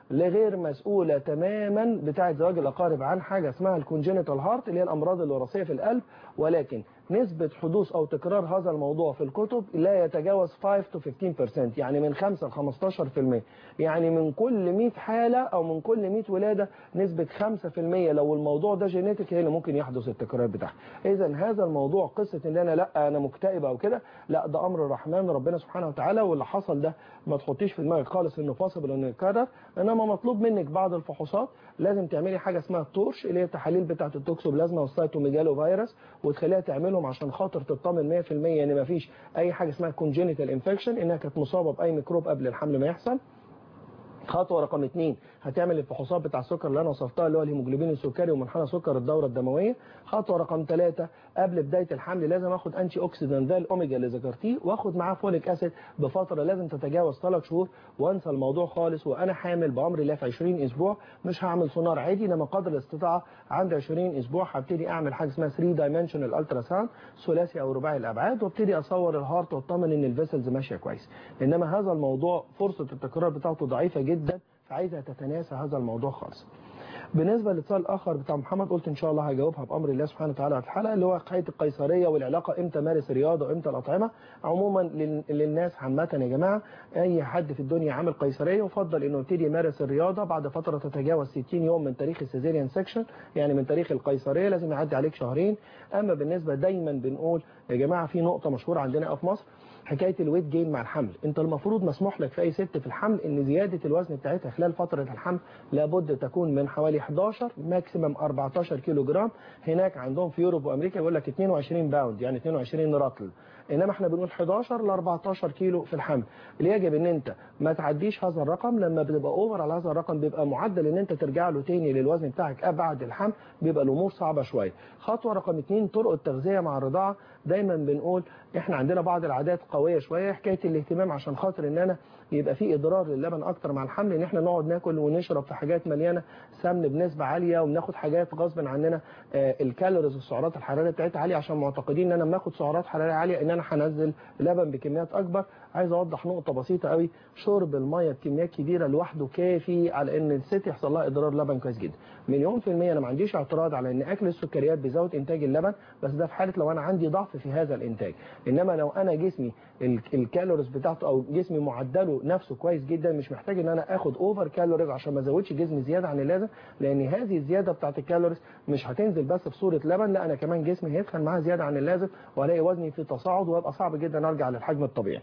لغير مسؤولة تماما بتاعة زواج الأقارب عن حاجة اسمها الكونجينيتال هارت اللي هي الأمراض الوراثية في القلب ولكن نسبة حدوث أو تكرار هذا الموضوع في الكتب لا يتجاوز 5 to 15% يعني من 5 ل 15% يعني من كل 100 حالة أو من كل 100 ولادة نسبة 5% لو الموضوع ده جينيتك هي اللي ممكن يحدث التكرار بتاعها إذا هذا الموضوع قصة إن أنا لا أنا مكتئب أو كده لا ده أمر الرحمن ربنا سبحانه وتعالى واللي حصل ده ما تحطيش في دماغك خالص إنه فاصل إنه يتكرر إنما مطلوب منك بعض الفحوصات لازم تعملي حاجة اسمها التورش اللي هي التحاليل بتاعة التوكسوبلازما والسيتوميجالو فيروس وتخليها تعملهم عشان خاطر تطمن 100% ان ما فيش اي حاجة اسمها كونجينيتال انفكشن انها كانت مصابة باي ميكروب قبل الحمل ما يحصل خطوة رقم اثنين هتعمل الفحوصات بتاع السكر اللي انا وصفتها اللي هو الهيموجلوبين السكري ومنحنى سكر الدورة الدموية خطوة رقم ثلاثة قبل بداية الحمل لازم اخد انتي اوكسيدان ده الاوميجا اللي ذكرتيه واخد معاه فوليك اسيد بفترة لازم تتجاوز ثلاث شهور وانسى الموضوع خالص وانا حامل بامر الله في 20 اسبوع مش هعمل سونار عادي انما قدر الاستطاعة عند 20 اسبوع هبتدي اعمل حاجة اسمها 3 دايمنشنال الترا ساوند ثلاثي او رباعي الابعاد وابتدي اصور الهارت واطمن ان الفيسلز ماشية كويس انما هذا الموضوع فرصة التكرار بتاعته ضعيفة جدا فعايزة تتناسى هذا الموضوع خالص بالنسبة للاتصال الآخر بتاع محمد قلت إن شاء الله هجاوبها بأمر الله سبحانه وتعالى في الحلقة اللي هو حكاية القيصرية والعلاقة إمتى مارس رياضة وإمتى الأطعمة عموما لل- للناس عامة يا جماعة أي حد في الدنيا عامل قيصرية يفضل إنه يبتدي يمارس الرياضة بعد فترة تتجاوز 60 يوم من تاريخ السيزيريان سكشن يعني من تاريخ القيصرية لازم يعدي عليك شهرين أما بالنسبة دايما بنقول يا جماعة في نقطة مشهورة عندنا في مصر حكايه الويت جين مع الحمل انت المفروض مسموح لك في اي ست في الحمل ان زياده الوزن بتاعتها خلال فتره الحمل لابد تكون من حوالي 11 ماكسيمم 14 كيلو جرام هناك عندهم في يوروب وامريكا بيقول لك 22 باوند يعني 22 رطل انما احنا بنقول 11 ل 14 كيلو في الحمل اللي يجب ان انت ما تعديش هذا الرقم لما بتبقى اوفر على هذا الرقم بيبقى معدل ان انت ترجع له تاني للوزن بتاعك بعد الحمل بيبقى الامور صعبه شويه خطوه رقم اثنين طرق التغذيه مع الرضاعه دايما بنقول احنا عندنا بعض العادات قويه شويه حكايه الاهتمام عشان خاطر ان انا يبقى في اضرار للبن اكتر مع الحمل ان احنا نقعد ناكل ونشرب في حاجات مليانه سمن بنسبه عاليه وبناخد حاجات غصب عننا آه، الكالوريز والسعرات الحراريه بتاعتها عاليه عشان معتقدين ان انا لما اخد سعرات حراريه عاليه ان انا هنزل لبن بكميات اكبر عايز اوضح نقطه بسيطه قوي شرب الميه بكميات كبيره لوحده كافي على ان الست يحصل لها اضرار لبن كويس جدا مليون في الميه انا ما عنديش اعتراض على ان اكل السكريات بيزود انتاج اللبن بس ده في حاله لو انا عندي ضعف في هذا الانتاج انما لو انا جسمي ال- الكالوريز بتاعته او جسمي معدله نفسه كويس جدا مش محتاج ان انا اخد اوفر كالوريز عشان ما ازودش جسمي زياده عن اللازم لان هذه الزياده بتاعت الكالوريز مش هتنزل بس في صوره لبن لا انا كمان جسمي هيدخل معاها زياده عن اللازم والاقي وزني في تصاعد ويبقى صعب جدا ارجع للحجم الطبيعي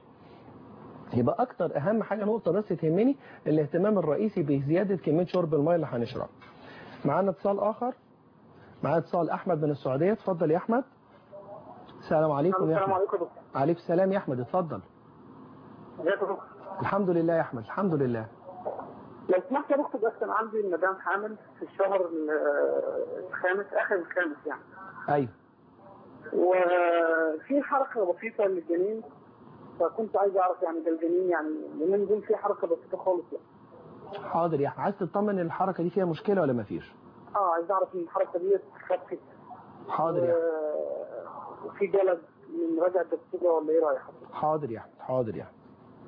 يبقى اكتر اهم حاجه نقطه بس تهمني الاهتمام الرئيسي بزياده كميه شرب الميه اللي هنشربها معانا اتصال اخر معانا اتصال احمد من السعوديه اتفضل يا احمد السلام عليكم يا
السلام
احمد
عليكم يا دكتور
عليكم السلام يا احمد اتفضل
ازيك يا دكتور
الحمد لله يا احمد الحمد لله
لو سمحت يا دكتور بس انا عندي مدام حامل في الشهر ال- الخامس اخر الخامس يعني
ايوه
وفي حركه بسيطه للجنين فكنت عايز اعرف يعني ده الجنين يعني اليومين دول في حركه بسيطه خالص يعني
حاضر يا احمد عايز تطمن ان الحركه دي فيها مشكله ولا ما فيش
اه عايز اعرف ان الحركه دي خفت
حاضر يا احمد
و- وفي جلد من رجع الدكتوره ولا ايه رايك حضرتك؟
حاضر يا احمد حاضر يا احمد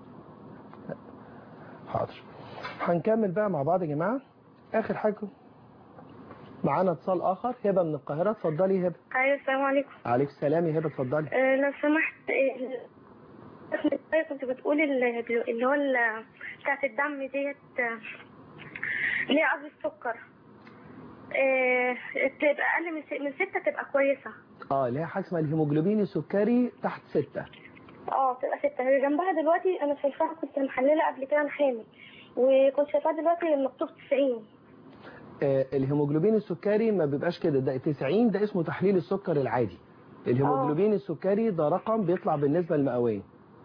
حاضر هنكمل بقى مع بعض يا جماعه اخر حاجه معانا اتصال اخر هبه من القاهره اتفضلي هبه
ايوه السلام عليكم
عليك السلام يا هبه اتفضلي
آه، لو سمحت آه، كنت بتقولي ال- اللي هو ال- بتاعت الدم ديت آه، اللي هي قصدي السكر آه، تبقى اقل من س- من ستة تبقى كويسة
اه اللي هي حاجه اسمها الهيموجلوبين السكري تحت ستة
اه تبقى ستة هي جنبها دلوقتي انا شايفاها كنت محللة قبل كده انا حامل وكنت شايفاها دلوقتي مكتوب 90
آه الهيموجلوبين السكري ما بيبقاش كده ده 90 ده اسمه تحليل السكر العادي الهيموجلوبين السكري ده رقم بيطلع بالنسبه للمئويه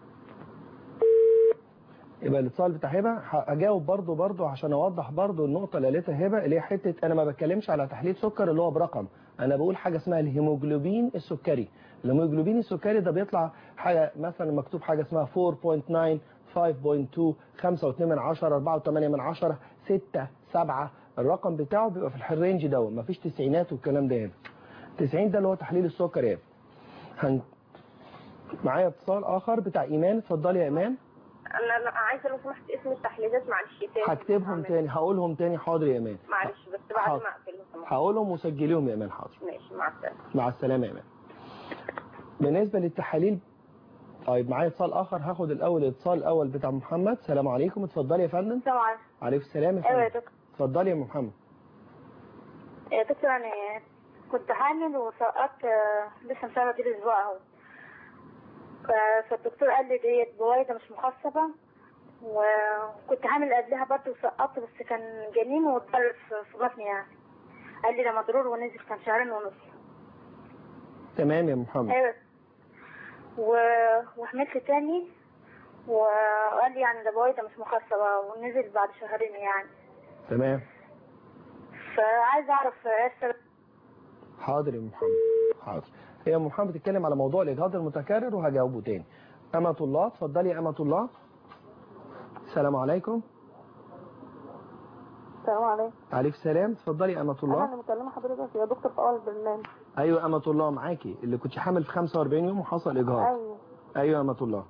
يبقى الاتصال بتاع هبه هجاوب برضو برضو عشان اوضح برضو النقطه اللي قالتها هبه اللي هي حته انا ما بتكلمش على تحليل سكر اللي هو برقم انا بقول حاجه اسمها الهيموجلوبين السكري الهيموجلوبين السكري ده بيطلع حاجه مثلا مكتوب حاجه اسمها 4.9 5.2 5.2 من 10 4.8 من 10 6 7 الرقم بتاعه بيبقى في الرينج ده مفيش تسعينات والكلام ده هنا 90 ده اللي هو تحليل السكر يا هن... معايا اتصال اخر بتاع ايمان اتفضلي يا ايمان
انا أنا عايزه لو سمحت اسم التحليلات معلش تاني
هكتبهم
هعمل-
تاني هقولهم تاني حاضر يا ايمان
معلش بس بعد
حاضر.
ما اقفل لو سمحت
هقولهم وسجليهم يا ايمان حاضر
ماشي مع السلامه
مع السلامه يا ايمان بالنسبه للتحاليل طيب معايا اتصال اخر هاخد الاول الاتصال الاول بتاع محمد سلام عليكم اتفضلي يا فندم
السلام عليكم
عليكم السلام يا
ايوه يا
فندم
دكتور
اتفضلي يا محمد
يا دكتور انا كنت حامل وسقطت آه، لسه مسافه دي الاسبوع اهو ف- فالدكتور قال لي ديت بويضه مش مخصبه وكنت حامل قبلها برضه وسقطت بس كان جنين واتضرب في في بطني يعني قال لي ده مضرور ونزل كان شهرين ونص
تمام يا محمد
ايوه و... وحملت تاني وقال لي يعني ده بويضه مش مخصبه ونزل بعد شهرين يعني
تمام
فعايز اعرف ايه السبب
حاضر يا محمد حاضر هي أم محمد بتتكلم على موضوع الاجهاض المتكرر وهجاوبه تاني أمة الله اتفضلي يا أمة الله السلام عليكم
السلام عليكم
عليك السلام اتفضلي يا أمة
انا
الله
اللي مكلمه حضرتك يا دكتور في اول البرنامج
ايوه أمة الله معاكي اللي كنت حامل في 45 يوم وحصل اجهاض
ايوه
ايوه يا أمة الله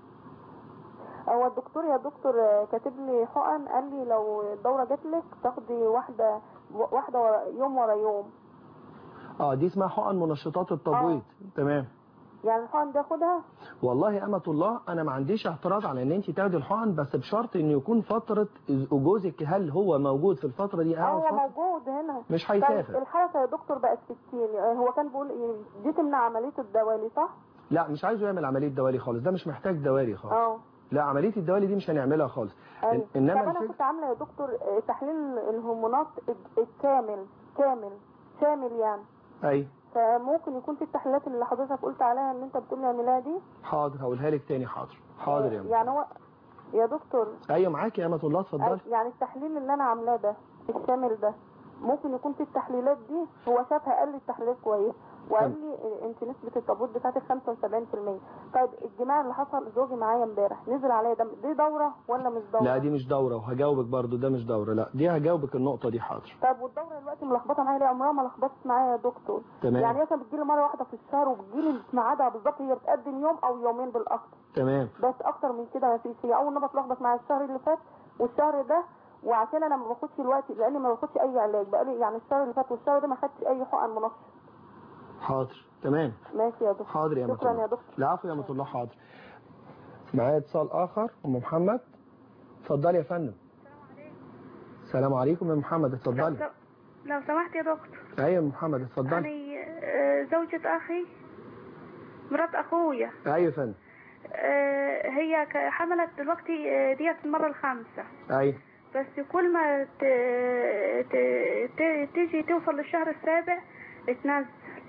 هو الدكتور يا دكتور آه، كاتب لي حقن قال لي لو الدوره جات لك تاخدي واحده واحده ورا يوم ورا يوم
اه دي اسمها حقن منشطات التبويض تمام
يعني الحقن دي اخدها
والله يا أمة الله أنا ما عنديش اعتراض على إن أنت تاخدي الحقن بس بشرط إن يكون فترة جوزك هل هو موجود في الفترة دي
اه
أو
هو
فترة
موجود هنا
مش
طيب
هيسافر
الحركه يا دكتور بقت 60 يعني هو كان بيقول إيه، دي تمنع عمليه الدوالي صح؟
لا مش عايزه يعمل عملية دوالي خالص ده مش محتاج دوالي خالص
اه
لا عملية الدوالي دي مش هنعملها خالص
ايوه
إن-
طب
إنما
انا
الفكرة
كنت عامله يا دكتور آه، تحليل الهرمونات الج- الكامل كامل شامل يعني
أي
فممكن يكون في التحليلات اللي حضرتك قلت عليها اللي انت بتقول لي اعملها دي
حاضر هقولها لك تاني حاضر حاضر يا أمة
يعني هو يا دكتور
أيوة معاكي يا أمة الله اتفضلي
أي- يعني التحليل اللي انا عاملاه ده الشامل ده ممكن يكون في التحليلات دي هو شافها قال لي التحليل كويس وقال لي إيه، انت نسبه التبويض بتاعتك 75% طيب الجماع اللي حصل زوجي معايا امبارح نزل عليا دم دي دوره ولا مش دوره
لا دي مش دورة وهجاوبك برضو ده مش دورة لا دي هجاوبك النقطة دي حاضر
طيب والدوره دلوقتي ملخبطه معايا ليه عمرها ما لخبطت معايا يا دكتور
تمام.
يعني مثلا بتجيلي مره واحده في الشهر وبتجيلي في ميعادها بالظبط هي بتقدم يوم او يومين بالاكثر
تمام
بس اكتر من كده ما فيش هي اول مره اتلخبط معايا الشهر اللي فات والشهر ده وعشان انا ما باخدش الوقت لاني ما باخدش اي علاج بقالي يعني الشهر اللي فات والشهر ده ما خدتش اي حقن منشط
حاضر تمام
ماشي يا دكتور
حاضر يا أمة
شكرا
الله
يا دكتور
العفو يا أمة الله حاضر معايا اتصال آخر أم محمد اتفضلي يا فندم السلام عليكم يا محمد اتفضلي
لو سمحت يا دكتور
ايوه يا محمد اتفضلي
أنا آه، زوجة أخي مرات أخويا
ايوه يا فندم
آه، هي ك- حملت دلوقتي آه، ديت المرة الخامسة
ايوه
بس كل ما ت... ت... ت... تيجي توصل للشهر السابع تنزل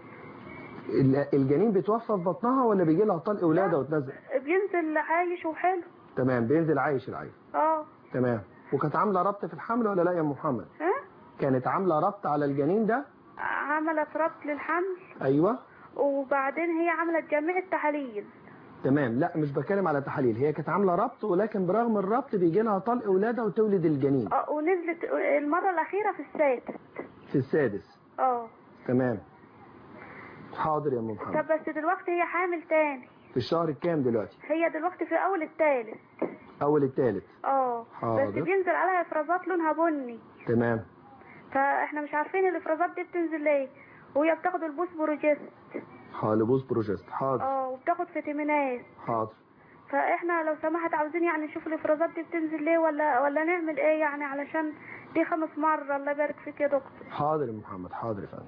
ال- الجنين بيتوفى في بطنها ولا بيجي لها طلق ولاده وتنزل
بينزل عايش وحلو
تمام بينزل عايش العيل
اه
تمام وكانت عامله ربط في الحمل ولا لا يا أم محمد
ها
كانت عامله ربط على الجنين ده
عملت ربط للحمل
ايوه
وبعدين هي عملت جميع التحاليل
تمام لا مش بتكلم على تحاليل هي كانت عامله ربط ولكن برغم الربط بيجي لها طلق ولاده وتولد الجنين
اه ونزلت المرة الأخيرة في السادس
في السادس
اه
تمام حاضر يا ام
طب
محمد
بس دلوقتي هي حامل تاني
في الشهر الكام دلوقتي
هي دلوقتي في أول التالت
اول الثالث
اه بس
حاضر.
بينزل عليها افرازات لونها بني
تمام
فاحنا مش عارفين الافرازات دي بتنزل ليه وهي بتاخد البوس بروجيست
حالبوس بروجست حاضر
اه وبتاخد فيتامينات
حاضر
فاحنا لو سمحت عاوزين يعني نشوف الافرازات دي بتنزل ليه ولا ولا نعمل ايه يعني علشان دي خمس مرة الله يبارك فيك يا دكتور
حاضر يا محمد حاضر يا فندم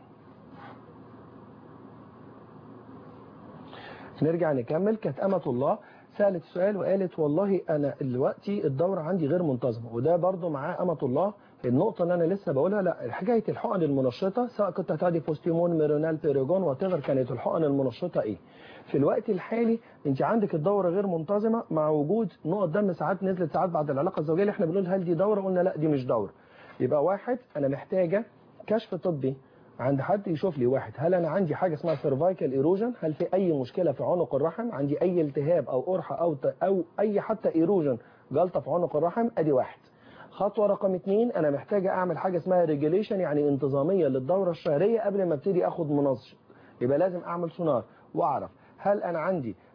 نرجع نكمل كانت أمة الله سألت سؤال وقالت والله أنا دلوقتي الدورة عندي غير منتظمة وده برضو معاه أمة الله النقطة اللي أنا لسه بقولها لا حكاية الحقن المنشطة سواء كنت هتعدي فوستيمون ميرونال بيريجون واتيفر كانت الحقن المنشطة إيه في الوقت الحالي انت عندك الدورة غير منتظمة مع وجود نقط دم ساعات نزلت ساعات بعد العلاقة الزوجية اللي احنا بنقول هل دي دورة قلنا لا دي مش دورة يبقى واحد أنا محتاجة كشف طبي عند حد يشوف لي واحد هل انا عندي حاجه اسمها سيرفايكال ايروجن هل في اي مشكله في عنق الرحم عندي اي التهاب او قرحه او ت- او اي حتى ايروجن جلطه في عنق الرحم ادي واحد خطوه رقم اتنين انا محتاجه اعمل حاجه اسمها ريجوليشن يعني انتظاميه للدوره الشهريه قبل ما ابتدي اخد منظم يبقى لازم اعمل سونار واعرف هل انا عندي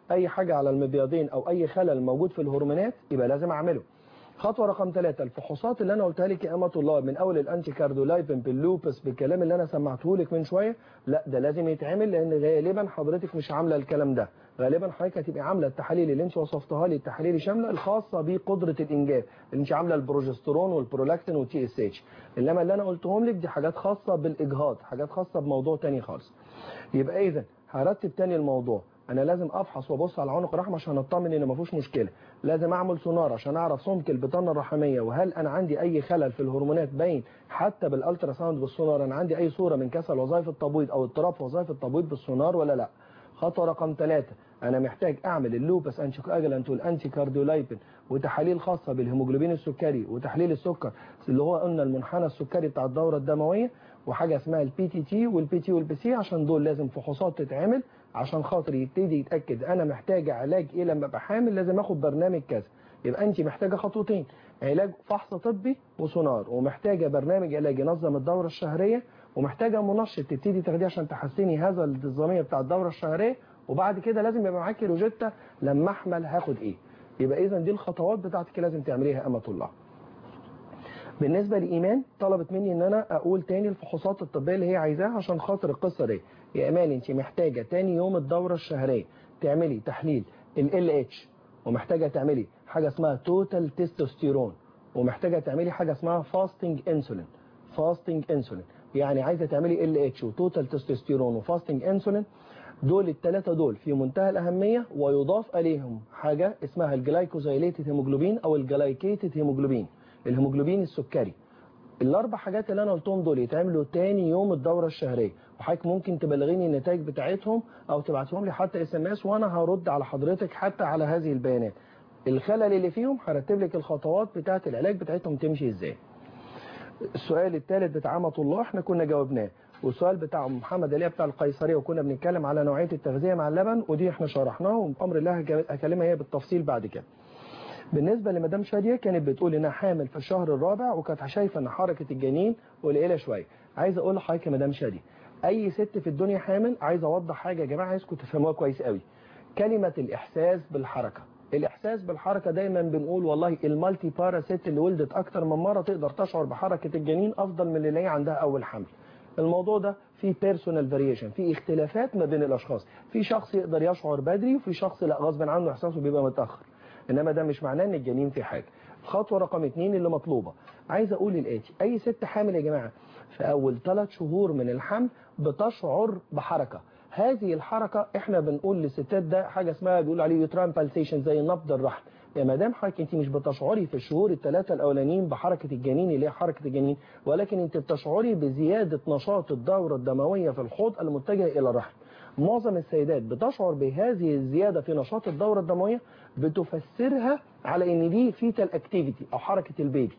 اي حاجه على المبيضين او اي خلل موجود في الهرمونات يبقى لازم اعمله خطوه رقم ثلاثة الفحوصات اللي انا قلتها لك يا امه الله من اول الانتي كاردولايبين باللوبس بالكلام اللي انا سمعته لك من شويه لا ده لازم يتعمل لان غالبا حضرتك مش عامله الكلام ده غالبا حضرتك هتبقى عامله التحاليل اللي انت وصفتها لي التحاليل الشامله الخاصه بقدره الانجاب اللي انت عامله البروجسترون والبرولاكتين والتي اس اتش انما اللي انا قلتهم لك دي حاجات خاصه بالاجهاض حاجات خاصه بموضوع تاني خالص يبقى اذا هرتب تاني الموضوع انا لازم افحص وابص على عنق الرحم عشان اطمن ان ما فيهوش مشكله لازم اعمل سونار عشان اعرف سمك البطانه الرحميه وهل انا عندي اي خلل في الهرمونات باين حتى بالالترا ساوند بالسونار انا عندي اي صوره من كسل وظائف التبويض او اضطراب في وظائف التبويض بالسونار ولا لا خطوه رقم ثلاثة انا محتاج اعمل اللوبس انتيكواجلانت والانتي كارديولايبين وتحاليل خاصه بالهيموجلوبين السكري وتحليل السكر اللي هو قلنا المنحنى السكري بتاع الدوره الدمويه وحاجه اسمها البي تي تي والبي تي والبي سي عشان دول لازم فحوصات تتعمل عشان خاطر يبتدي يتاكد انا محتاجه علاج ايه لما ابقى حامل لازم اخد برنامج كذا يبقى انت محتاجه خطوتين علاج فحص طبي وسونار ومحتاجه برنامج علاج ينظم الدوره الشهريه ومحتاجه منشط تبتدي تاخديه عشان تحسني هذا النظاميه بتاع الدوره الشهريه وبعد كده لازم يبقى معاكي روجيتا لما احمل هاخد ايه يبقى اذا دي الخطوات بتاعتك لازم تعمليها امه الله بالنسبه لايمان طلبت مني ان انا اقول تاني الفحوصات الطبيه اللي هي عايزاها عشان خاطر القصه دي يا ايمان انت محتاجه تاني يوم الدوره الشهريه تعملي تحليل ال اتش ومحتاجه تعملي حاجه اسمها توتال تستوستيرون ومحتاجه تعملي حاجه اسمها فاستنج انسولين فاستنج انسولين يعني عايزه تعملي ال اتش وتوتال تستوستيرون وفاستنج انسولين دول الثلاثه دول في منتهى الاهميه ويضاف عليهم حاجه اسمها الجلايكوزايليتد هيموجلوبين او الجلايكيتد هيموجلوبين الهيموجلوبين السكري الاربع حاجات اللي انا قلتهم دول يتعملوا تاني يوم الدوره الشهريه وحضرتك ممكن تبلغيني النتائج بتاعتهم او تبعتهم لي حتى اس ام اس وانا هرد على حضرتك حتى على هذه البيانات الخلل اللي فيهم هرتب لك الخطوات بتاعه العلاج بتاعتهم تمشي ازاي السؤال الثالث بتاع عمة الله احنا كنا جاوبناه والسؤال بتاع محمد علي بتاع القيصريه وكنا بنتكلم على نوعيه التغذيه مع اللبن ودي احنا شرحناه وبامر الله هكلمها هي بالتفصيل بعد كده بالنسبة لمدام شادية كانت بتقول انها حامل في الشهر الرابع وكانت شايفة ان حركة الجنين قليلة شوية عايز اقول لحضرتك يا مدام شادية اي ست في الدنيا حامل عايز اوضح حاجة يا جماعة عايزكم تفهموها كويس قوي كلمة الاحساس بالحركة الاحساس بالحركة دايما بنقول والله المالتي بارا ست اللي ولدت اكتر من مرة تقدر تشعر بحركة الجنين افضل من اللي هي عندها اول حمل الموضوع ده فيه بيرسونال فاريشن في اختلافات ما بين الاشخاص في شخص يقدر يشعر بدري وفي شخص لا غصب عنه احساسه بيبقى متاخر انما ده مش معناه ان الجنين في حاجه خطوه رقم اتنين اللي مطلوبه عايز اقول الاتي اي ست حامل يا جماعه في اول ثلاث شهور من الحمل بتشعر بحركه هذه الحركه احنا بنقول للستات ده حاجه اسمها بيقول عليه يوتران بالسيشن زي نبض الرحم يا مدام حضرتك انت مش بتشعري في الشهور الثلاثه الاولانيين بحركه الجنين اللي هي حركه الجنين ولكن انت بتشعري بزياده نشاط الدوره الدمويه في الحوض المتجه الى الرحم معظم السيدات بتشعر بهذه الزيادة في نشاط الدورة الدموية بتفسرها على ان دي فيتال اكتيفيتي او حركة البيبي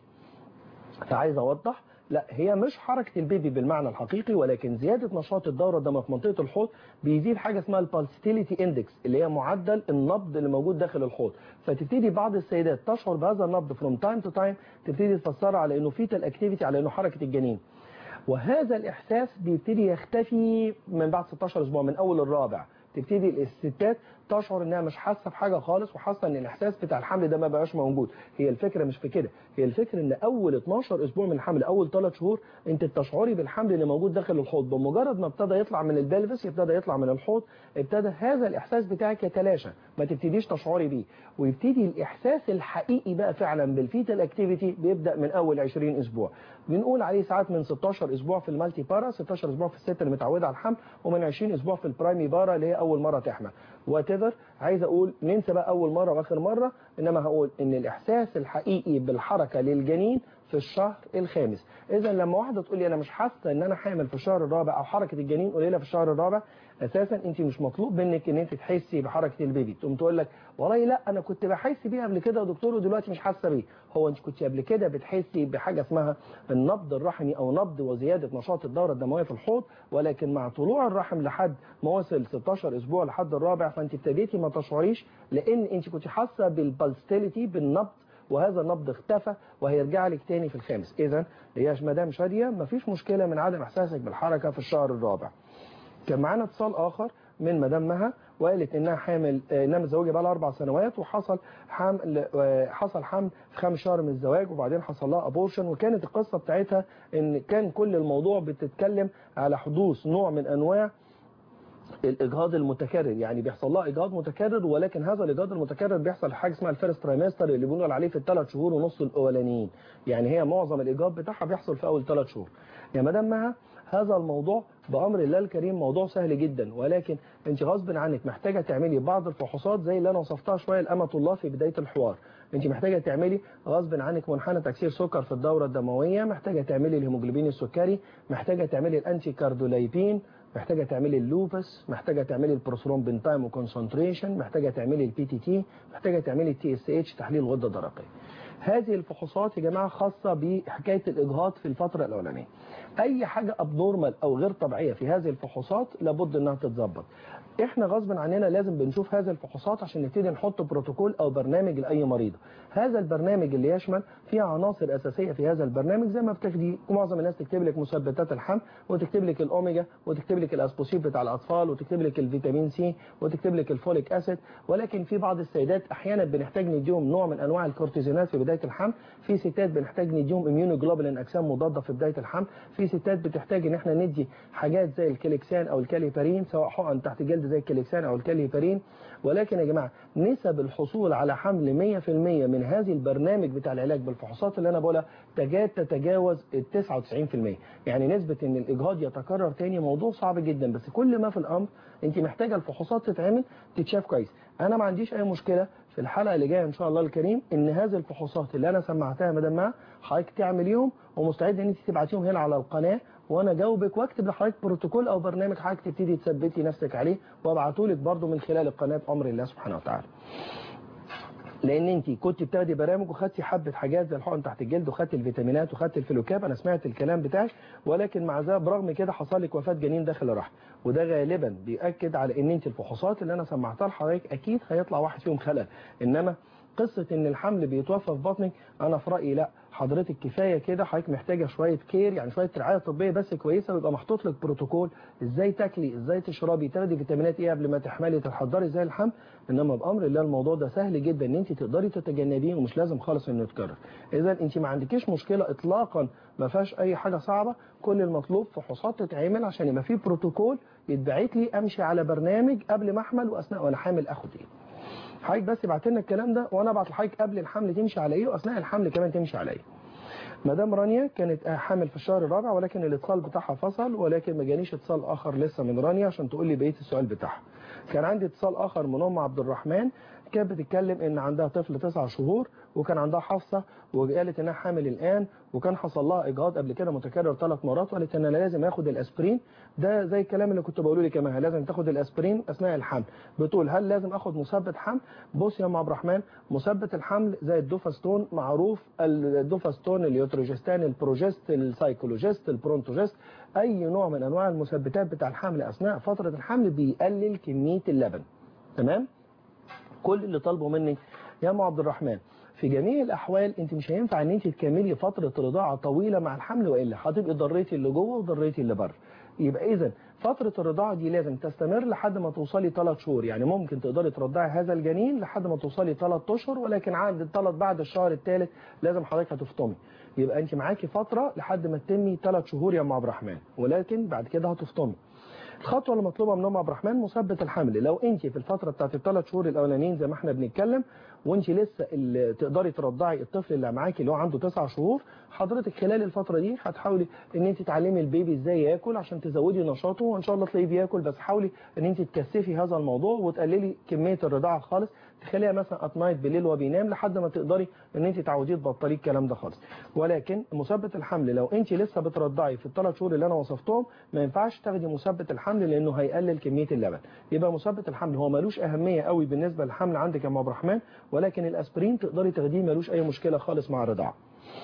فعايز اوضح لا هي مش حركة البيبي بالمعنى الحقيقي ولكن زيادة نشاط الدورة الدموية في منطقة الحوض بيزيد حاجة اسمها البالستيليتي اندكس اللي هي معدل النبض اللي موجود داخل الحوض فتبتدي بعض السيدات تشعر بهذا النبض فروم تايم تو تايم تبتدي تفسرها على انه فيتال اكتيفيتي على انه حركة الجنين وهذا الإحساس بيبتدي يختفي من بعد 16 أسبوع من أول الرابع تبتدي الستات تشعر انها مش حاسه بحاجه خالص وحاسه ان الاحساس بتاع الحمل ده ما بقاش موجود هي الفكره مش في كده هي الفكره ان اول 12 اسبوع من الحمل اول 3 شهور انت بتشعري بالحمل اللي موجود داخل الحوض بمجرد ما ابتدى يطلع من البلفس ابتدى يطلع من الحوض ابتدى هذا الاحساس بتاعك يتلاشى ما تبتديش تشعري بيه ويبتدي الاحساس الحقيقي بقى فعلا بالفيتال اكتيفيتي بيبدا من اول 20 اسبوع بنقول عليه ساعات من 16 اسبوع في المالتي بارا 16 اسبوع في الست اللي متعوده على الحمل ومن 20 اسبوع في البرايمي بارا اللي هي اول مره تحمل وات ايفر عايز اقول ننسى بقى اول مره واخر مره انما هقول ان الاحساس الحقيقي بالحركه للجنين في الشهر الخامس اذا لما واحده تقول لي انا مش حاسه ان انا حامل في الشهر الرابع او حركه الجنين قليله في الشهر الرابع اساسا انت مش مطلوب منك ان انت تحسي بحركه البيبي تقوم تقول لك والله لا انا كنت بحس بيها قبل كده يا دكتور ودلوقتي مش حاسه بيه هو انت كنت قبل كده بتحسي بحاجه اسمها النبض الرحمي او نبض وزياده نشاط الدوره الدمويه في الحوض ولكن مع طلوع الرحم لحد ما وصل 16 اسبوع لحد الرابع فانت ابتديتي ما تشعريش لان انت كنت حاسه بالبلستيليتي بالنبض وهذا النبض اختفى وهيرجع لك تاني في الخامس اذا يا مدام شاديه مفيش مشكله من عدم احساسك بالحركه في الشهر الرابع كان معانا اتصال اخر من مدام مها وقالت انها حامل آه، انها متزوجه بقى لها اربع سنوات وحصل حمل آه، حصل حمل في خامس شهر من الزواج وبعدين حصل لها ابورشن وكانت القصه بتاعتها ان كان كل الموضوع بتتكلم على حدوث نوع من انواع الاجهاض المتكرر يعني بيحصل لها اجهاض متكرر ولكن هذا الاجهاض المتكرر بيحصل حاجه اسمها الفيرست ترايمستر اللي بنقول عليه في الثلاث شهور ونص الاولانيين يعني هي معظم الاجهاض بتاعها بيحصل في اول ثلاث شهور يا مدام مها هذا الموضوع بامر الله الكريم موضوع سهل جدا ولكن انت غصب عنك محتاجه تعملي بعض الفحوصات زي اللي انا وصفتها شويه لامه الله في بدايه الحوار انت محتاجه تعملي غصب عنك منحنى تكسير سكر في الدوره الدمويه محتاجه تعملي الهيموجلوبين السكري محتاجه تعملي الانتي كاردولايبين محتاجه تعملي اللوبس محتاجه تعملي البروثرومبين تايم وكونسنتريشن محتاجه تعملي البي تي تي محتاجه تعملي التي اس اتش تحليل غده درقيه هذه الفحوصات يا جماعه خاصه بحكايه الاجهاض في الفتره الاولانيه اي حاجه ابنورمال او غير طبيعيه في هذه الفحوصات لابد انها تتظبط احنا غصب عننا لازم بنشوف هذه الفحوصات عشان نبتدي نحط بروتوكول او برنامج لاي مريضه هذا البرنامج اللي يشمل فيه عناصر اساسيه في هذا البرنامج زي ما بتاخدي معظم الناس تكتب لك مثبتات الحمل وتكتب لك الاوميجا وتكتب لك الاسبوسيف بتاع الاطفال وتكتب لك الفيتامين سي وتكتب لك الفوليك اسيد ولكن في بعض السيدات احيانا بنحتاج نديهم نوع من انواع الكورتيزونات في بدايه الحمل في ستات بنحتاج نديهم اميونوجلوبولين اجسام مضاده في بدايه الحمل في ستات بتحتاج ان احنا ندي حاجات زي الكليكسان او الكاليبارين سواء حقن تحت جلد زي الكليكسان او الكاليبارين ولكن يا جماعه نسب الحصول على حمل 100% من هذه البرنامج بتاع العلاج بالفحوصات اللي انا بقولها تكاد تتجاوز ال 99% يعني نسبه ان الاجهاض يتكرر تاني موضوع صعب جدا بس كل ما في الامر انت محتاجه الفحوصات تتعمل تتشاف كويس انا ما عنديش اي مشكله في الحلقه اللي جايه ان شاء الله الكريم ان هذه الفحوصات اللي انا سمعتها يا مدام مها حضرتك تعمليهم ومستعد ان انت تبعتيهم هنا على القناه وانا اجاوبك واكتب لحضرتك بروتوكول او برنامج حضرتك تبتدي تثبتي نفسك عليه وابعته لك برده من خلال القناه بامر الله سبحانه وتعالى لان انت كنت بتاخدي برامج وخدتي حبه حاجات زي الحقن تحت الجلد وخدتي الفيتامينات وخدتي الفلوكاب انا سمعت الكلام بتاعك ولكن مع ذلك برغم كده حصل لك وفاه جنين داخل الرحم وده غالبا بيأكد على ان انت الفحوصات اللي انا سمعتها لحضرتك اكيد هيطلع واحد فيهم خلل انما قصة ان الحمل بيتوفى في بطنك انا في رأيي لا حضرتك كفاية كده حضرتك محتاجة شوية كير يعني شوية رعاية طبية بس كويسة ويبقى محطوط لك بروتوكول ازاي تاكلي ازاي تشربي تاخدي فيتامينات ايه قبل ما تحملي تتحضري زي الحمل انما بامر الله الموضوع ده سهل جدا ان انت تقدري تتجنبيه ومش لازم خالص انه يتكرر اذا انت ما عندكيش مشكلة اطلاقا ما فيهاش اي حاجة صعبة كل المطلوب فحوصات تتعمل عشان يبقى في بروتوكول يتبعت لي امشي على برنامج قبل ما احمل واثناء وانا حامل اخد ايه حضرتك بس ابعت لنا الكلام ده وانا ابعت لحضرتك قبل الحمل تمشي على ايه واثناء الحمل كمان تمشي على ايه مدام رانيا كانت حامل في الشهر الرابع ولكن الاتصال بتاعها فصل ولكن ما جانيش اتصال اخر لسه من رانيا عشان تقول لي بقيه السؤال بتاعها كان عندي اتصال اخر من ام عبد الرحمن كانت بتتكلم ان عندها طفل تسع شهور وكان عندها حفصه وقالت انها حامل الان وكان حصل لها اجهاض قبل كده متكرر ثلاث مرات وقالت ان انا لازم اخد الاسبرين ده زي الكلام اللي كنت بقوله لك كمان لازم تاخد الاسبرين اثناء الحمل بتقول هل لازم اخد مثبت حمل بص يا ام عبد الرحمن مثبت الحمل زي الدوفاستون معروف الدوفاستون اليوتروجستان البروجست السايكولوجيست البرونتوجست اي نوع من انواع المثبتات بتاع الحمل اثناء فتره الحمل بيقلل كميه اللبن تمام كل اللي طالبه منك يا ام عبد الرحمن في جميع الاحوال انت مش هينفع ان انت تكملي فتره رضاعه طويله مع الحمل والا هتبقي ضريتي اللي جوه وضريتي اللي بره يبقى اذا فتره الرضاعه دي لازم تستمر لحد ما توصلي 3 شهور يعني ممكن تقدري ترضعي هذا الجنين لحد ما توصلي 3 اشهر ولكن عند الثلاث بعد الشهر الثالث لازم حضرتك هتفطمي يبقى انت معاكي فتره لحد ما تتمي 3 شهور يا ام عبد الرحمن ولكن بعد كده هتفطمي الخطوه اللي مطلوبه من ام عبد الرحمن مثبت الحمل لو انت في الفتره بتاعت الثلاث شهور الاولانيين زي ما احنا بنتكلم وانت لسه اللي تقدري ترضعي الطفل اللي معاكي اللي هو عنده تسع شهور حضرتك خلال الفتره دي هتحاولي ان انت تعلمي البيبي ازاي ياكل عشان تزودي نشاطه وان شاء الله تلاقيه بياكل بس حاولي ان انت تكثفي هذا الموضوع وتقللي كميه الرضاعه خالص تخليها مثلا ات نايت بالليل وهو بينام لحد ما تقدري ان انت تعوديه تبطلي الكلام ده خالص ولكن مثبت الحمل لو انت لسه بترضعي في الثلاث شهور اللي انا وصفتهم ما ينفعش تاخدي مثبت الحمل لانه هيقلل كميه اللبن يبقى مثبت الحمل هو ملوش اهميه قوي بالنسبه للحمل عندك يا ام عبد الرحمن ولكن الاسبرين تقدري تاخديه ملوش اي مشكله خالص مع الرضاعه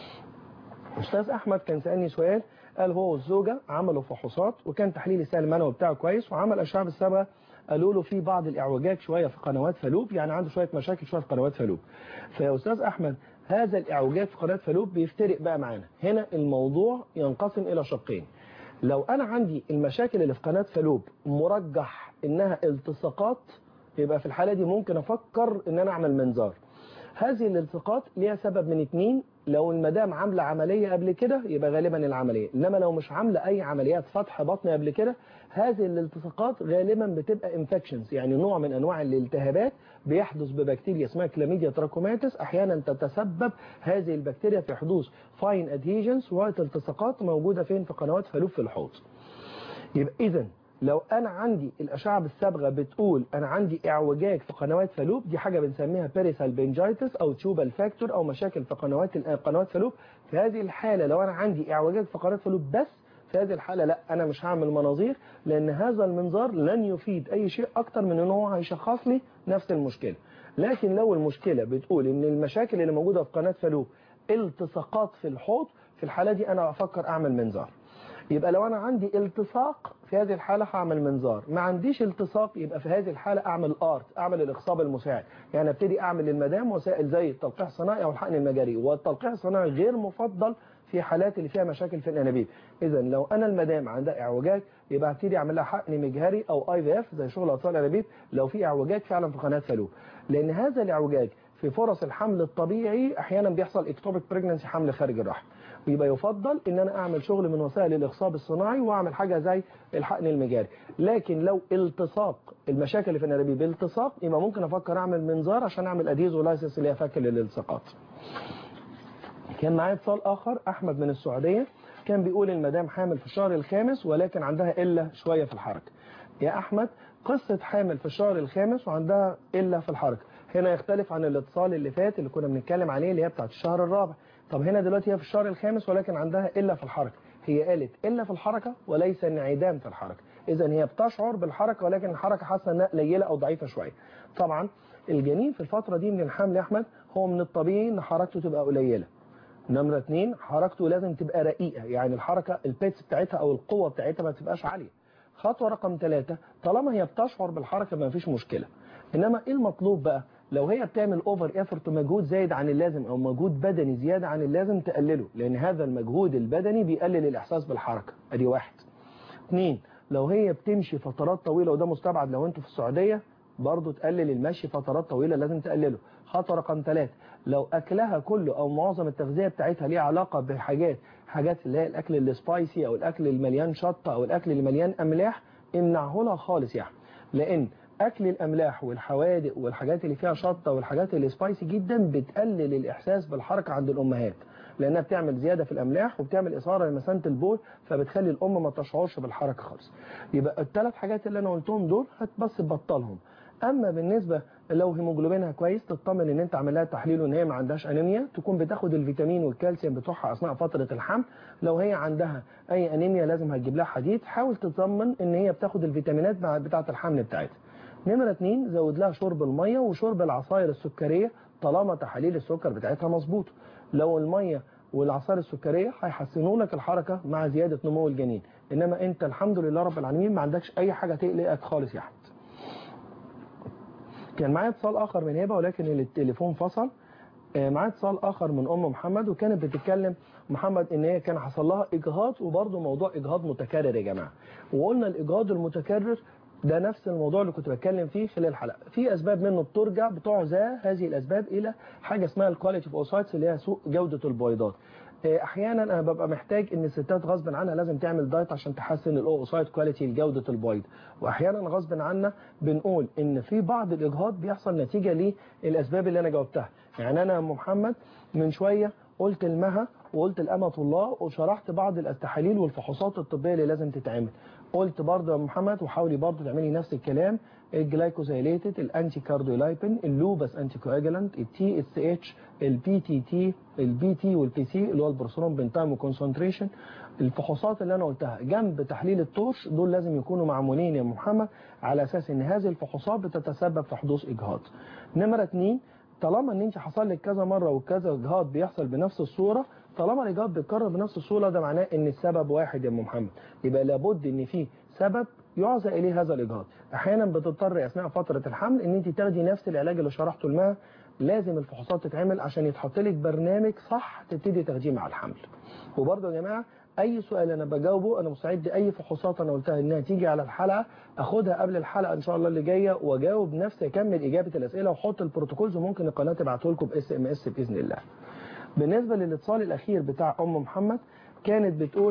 استاذ احمد كان سالني سؤال قال هو والزوجه عملوا فحوصات وكان تحليل السائل المنوي بتاعه كويس وعمل اشعه بالصبغه قالوا له في بعض الاعوجاج شويه في قنوات فالوب يعني عنده شويه مشاكل شويه في قنوات فالوب فيا استاذ احمد هذا الاعوجاج في قناه فالوب بيفترق بقى معانا هنا الموضوع ينقسم الى شقين لو انا عندي المشاكل اللي في قناه فالوب مرجح انها التصاقات يبقى في الحاله دي ممكن افكر ان انا اعمل منظار هذه الالتصاقات ليها سبب من اتنين لو المدام عامله عمليه قبل كده يبقى غالبا العمليه انما لو مش عامله اي عمليات فتح بطن قبل كده هذه الالتصاقات غالبا بتبقى انفكشنز يعني نوع من انواع الالتهابات بيحدث ببكتيريا اسمها كلاميديا تراكوماتس احيانا تتسبب هذه البكتيريا في حدوث فاين ادهيجنز والتصاقات موجوده فين في قنوات فالوب في الحوض يبقى اذا لو انا عندي الاشعه بالصبغه بتقول انا عندي اعوجاج في قنوات فالوب دي حاجه بنسميها بيريسال بنجايتس او تيوبال فاكتور او مشاكل في قنوات قنوات فالوب في هذه الحاله لو انا عندي اعوجاج في قناه فالوب بس في هذه الحاله لا انا مش هعمل مناظير لان هذا المنظار لن يفيد اي شيء اكتر من ان هو هيشخص لي نفس المشكله لكن لو المشكله بتقول ان المشاكل اللي موجوده في قناه فالوب التصاقات في الحوض في الحاله دي انا افكر اعمل منظار يبقى لو انا عندي التصاق في هذه الحالة هعمل منظار ما عنديش التصاق يبقى في هذه الحالة اعمل ارت اعمل الاخصاب المساعد يعني ابتدي اعمل للمدام وسائل زي التلقيح الصناعي او الحقن المجاري والتلقيح الصناعي غير مفضل في حالات اللي فيها مشاكل في الانابيب اذا لو انا المدام عندها اعوجاج يبقى ابتدي اعمل لها حقن مجهري او اي في اف زي شغل اطفال الانابيب لو في اعوجاج فعلا في قناه فالوب لان هذا الاعوجاج في فرص الحمل الطبيعي احيانا بيحصل اكتوبيك بريجننسي حمل خارج الرحم يبقى يفضل ان انا اعمل شغل من وسائل الاخصاب الصناعي واعمل حاجه زي الحقن المجاري لكن لو التصاق المشاكل اللي في الانابيب التصاق يبقى ممكن افكر اعمل منظار عشان اعمل اديزولايسيس اللي هي فك للالتصاقات كان معايا اتصال اخر احمد من السعوديه كان بيقول المدام حامل في الشهر الخامس ولكن عندها الا شويه في الحركه يا احمد قصه حامل في الشهر الخامس وعندها الا في الحركه هنا يختلف عن الاتصال اللي فات اللي كنا بنتكلم عليه اللي هي بتاعت الشهر الرابع طب هنا دلوقتي هي في الشهر الخامس ولكن عندها إلا في الحركة هي قالت إلا في الحركة وليس انعدام في الحركة إذا هي بتشعر بالحركة ولكن الحركة حاسة إنها قليلة أو ضعيفة شوية طبعا الجنين في الفترة دي من الحمل يا أحمد هو من الطبيعي إن حركته تبقى قليلة نمرة اتنين حركته لازم تبقى رقيقة يعني الحركة البيتس بتاعتها أو القوة بتاعتها ما تبقاش عالية خطوة رقم ثلاثة طالما هي بتشعر بالحركة ما فيش مشكلة إنما إيه المطلوب بقى لو هي بتعمل اوفر ايفورت ومجهود زايد عن اللازم او مجهود بدني زيادة عن اللازم تقلله لان هذا المجهود البدني بيقلل الاحساس بالحركة ادي واحد اثنين لو هي بتمشي فترات طويلة وده مستبعد لو انتوا في السعودية برضه تقلل المشي فترات طويلة لازم تقلله خطوة رقم ثلاثة لو اكلها كله او معظم التغذية بتاعتها ليها علاقة بحاجات حاجات اللي هي الاكل السبايسي او الاكل المليان شطة او الاكل اللي مليان املاح امنعه لها خالص يعني لان اكل الاملاح والحوادق والحاجات اللي فيها شطه والحاجات اللي سبايسي جدا بتقلل الاحساس بالحركه عند الامهات لانها بتعمل زياده في الاملاح وبتعمل اثاره لمثانه البول فبتخلي الام ما تشعرش بالحركه خالص يبقى الثلاث حاجات اللي انا قلتهم دول بس تبطلهم اما بالنسبه لو هيموجلوبينها كويس تطمن ان انت عامل لها تحليل وان هي ما عندهاش انيميا تكون بتاخد الفيتامين والكالسيوم بتوعها اثناء فتره الحمل لو هي عندها اي انيميا لازم هتجيب لها حديد حاول تطمن ان هي بتاخد الفيتامينات بتاعه الحمل بتاعتها نمرة اتنين زود لها شرب المية وشرب العصائر السكرية طالما تحاليل السكر بتاعتها مظبوطه لو المية والعصائر السكرية هيحسنوا لك الحركة مع زيادة نمو الجنين انما انت الحمد لله رب العالمين ما عندكش اي حاجة تقلقك خالص يا احمد كان معايا اتصال اخر من هبه ولكن التليفون فصل معايا اتصال اخر من ام محمد وكانت بتتكلم محمد ان هي كان حصل لها اجهاض وبرده موضوع اجهاض متكرر يا جماعه وقلنا الاجهاض المتكرر ده نفس الموضوع اللي كنت بتكلم فيه خلال الحلقه في اسباب منه بترجع بتعزى هذه الاسباب الى حاجه اسمها الكواليتي اوف اوسايتس اللي هي سوء جوده البيضات احيانا انا ببقى محتاج ان الستات غصب عنها لازم تعمل دايت عشان تحسن الاوسايت كواليتي لجوده البيض واحيانا غصب عنا بنقول ان في بعض الاجهاض بيحصل نتيجه للاسباب اللي انا جاوبتها يعني انا يا ام محمد من شويه قلت المها وقلت الأمة الله وشرحت بعض التحاليل والفحوصات الطبية اللي لازم تتعمل قلت برضه يا محمد وحاولي برضه تعملي نفس الكلام الجلايكوزايليتد الانتي كارديولايبين اللوبس انتي كواجلانت التي اس اتش البي تي تي البي تي والبي سي اللي هو البروسولون بنتايم وكونسنتريشن الفحوصات اللي انا قلتها جنب تحليل الطرش دول لازم يكونوا معمولين يا محمد على اساس ان هذه الفحوصات بتتسبب في حدوث اجهاض نمره اتنين طالما ان انت حصل لك كذا مره وكذا اجهاض بيحصل بنفس الصوره طالما الاجهاض بيتكرر بنفس الصوره ده معناه ان السبب واحد يا ام محمد يبقى لابد ان في سبب يعزى اليه هذا الاجهاض احيانا بتضطر اثناء فتره الحمل ان انت تاخدي نفس العلاج اللي شرحته لها لازم الفحوصات تتعمل عشان يتحط لك برنامج صح تبتدي تاخديه مع الحمل وبرضه يا جماعه اي سؤال انا بجاوبه انا مستعد اي فحوصات انا قلتها انها تيجي على الحلقه اخدها قبل الحلقه ان شاء الله اللي جايه واجاوب نفسي اكمل اجابه الاسئله واحط البروتوكولز وممكن القناه تبعته لكم باس ام اس باذن الله بالنسبه للاتصال الاخير بتاع ام محمد كانت بتقول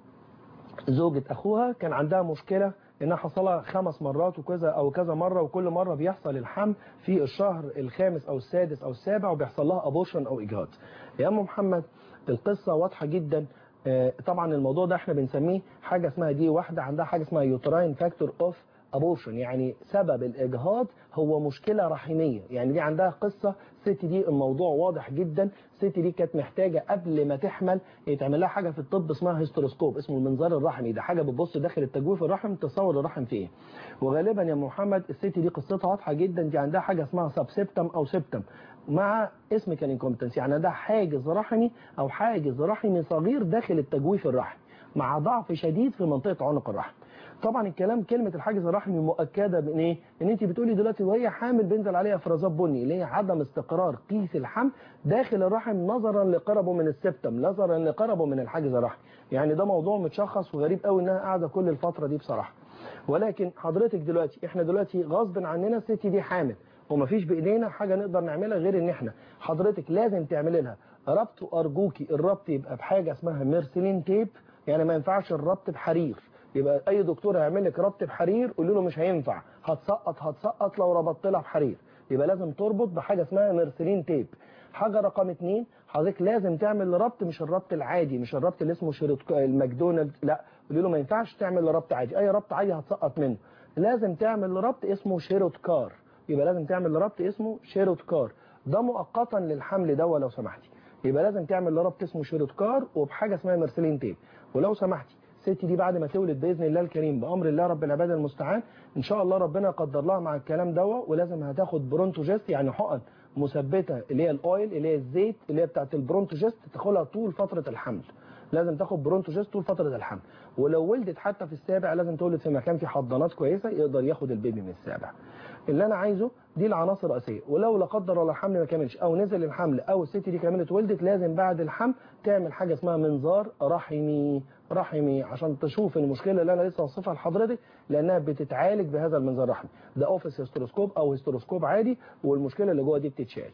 زوجة أخوها كان عندها مشكلة إنها حصلها خمس مرات وكذا أو كذا مرة وكل مرة بيحصل الحمل في الشهر الخامس أو السادس أو السابع وبيحصل لها أبورشن أو إجهاض يا أم محمد القصة واضحة جدا آه، طبعا الموضوع ده احنا بنسميه حاجة اسمها دي واحدة عندها حاجة اسمها يوتراين فاكتور اوف ابورشن يعني سبب الاجهاض هو مشكله رحميه يعني دي عندها قصه الست دي الموضوع واضح جدا الست دي كانت محتاجه قبل ما تحمل يتعمل لها حاجه في الطب اسمها هيستروسكوب اسمه المنظار الرحمي ده حاجه بتبص داخل التجويف الرحم تصور الرحم فيه وغالبا يا محمد الست دي قصتها واضحه جدا دي عندها حاجه اسمها سبسبتم او سبتم مع اسم كان انكومبتنس يعني ده حاجز رحمي او حاجز رحمي صغير داخل التجويف الرحمي مع ضعف شديد في منطقه عنق الرحم طبعا الكلام كلمة الحاجز الرحمي مؤكدة بان ايه ان انت بتقولي دلوقتي وهي حامل بينزل عليها افرازات بني اللي هي عدم استقرار كيس الحمل داخل الرحم نظرا لقربه من السبتم نظرا لقربه من الحاجز الرحمي يعني ده موضوع متشخص وغريب قوي انها قاعدة كل الفترة دي بصراحة ولكن حضرتك دلوقتي احنا دلوقتي غصب عننا الست دي حامل ومفيش بايدينا حاجة نقدر نعملها غير ان احنا حضرتك لازم تعملي لها ربط وارجوكي الربط يبقى بحاجة اسمها ميرسلين تيب يعني ما ينفعش الربط بحرير يبقى اي دكتور هيعمل لك ربط بحرير قول له مش هينفع هتسقط هتسقط لو ربطت لها بحرير يبقى لازم تربط بحاجه اسمها ميرسلين تيب حاجه رقم اتنين حضرتك لازم تعمل ربط مش الربط العادي مش الربط اللي اسمه شريط الماكدونالدز لا قول له ما ينفعش تعمل ربط عادي اي ربط عادي هتسقط منه لازم تعمل ربط اسمه شيروت كار يبقى لازم تعمل ربط اسمه شيروت كار ده مؤقتا للحمل ده لو سمحتي يبقى لازم تعمل ربط اسمه شيروت كار وبحاجه اسمها ميرسلين تيب ولو سمحتي الست دي بعد ما تولد باذن الله الكريم بامر الله رب العباد المستعان ان شاء الله ربنا يقدر لها مع الكلام دوا ولازم هتاخد برونتوجست يعني حقن مثبته اللي هي الاويل اللي هي الزيت اللي هي بتاعت البرونتوجست تاخدها طول فتره الحمل لازم تاخد برونتوجست طول فتره الحمل ولو ولدت حتى في السابع لازم تولد في مكان فيه حضانات كويسه يقدر ياخد البيبي من السابع اللي انا عايزه دي العناصر الرئيسيه ولو لا قدر الله الحمل ما كملش او نزل الحمل او الست دي كملت ولدت لازم بعد الحمل تعمل حاجه اسمها منظار رحمي رحمي عشان تشوف المشكله اللي انا لسه وصفها لحضرتك لانها بتتعالج بهذا المنظار الرحمي ده اوفيس هيستروسكوب او هيستروسكوب عادي والمشكله اللي جوه دي بتتشال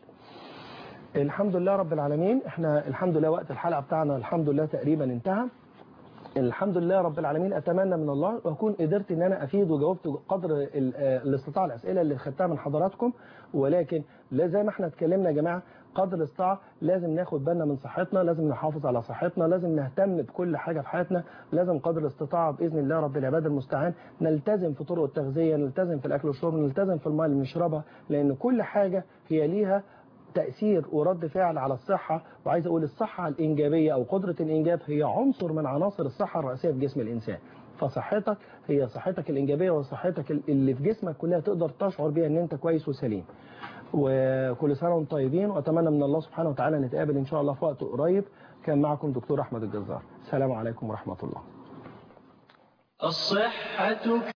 الحمد لله رب العالمين احنا الحمد لله وقت الحلقه بتاعنا الحمد لله تقريبا انتهى الحمد لله رب العالمين اتمنى من الله واكون قدرت ان انا افيد وجاوبت قدر الاستطاعه الاسئله اللي خدتها من حضراتكم ولكن لا زي ما احنا اتكلمنا يا جماعه قدر الاستطاعه لازم ناخد بالنا من صحتنا لازم نحافظ على صحتنا لازم نهتم بكل حاجه في حياتنا لازم قدر الاستطاعه باذن الله رب العباد المستعان نلتزم في طرق التغذيه نلتزم في الاكل والشرب نلتزم في الماء اللي بنشربها لان كل حاجه هي ليها تأثير ورد فعل على الصحة وعايز أقول الصحة الإنجابية أو قدرة الإنجاب هي عنصر من عناصر الصحة الرئيسية في جسم الإنسان فصحتك هي صحتك الإنجابية وصحتك اللي في جسمك كلها تقدر تشعر بيها أن أنت كويس وسليم وكل سنة وانتم طيبين وأتمنى من الله سبحانه وتعالى نتقابل إن شاء الله في وقت قريب كان معكم دكتور أحمد الجزار السلام عليكم ورحمة الله
الصحة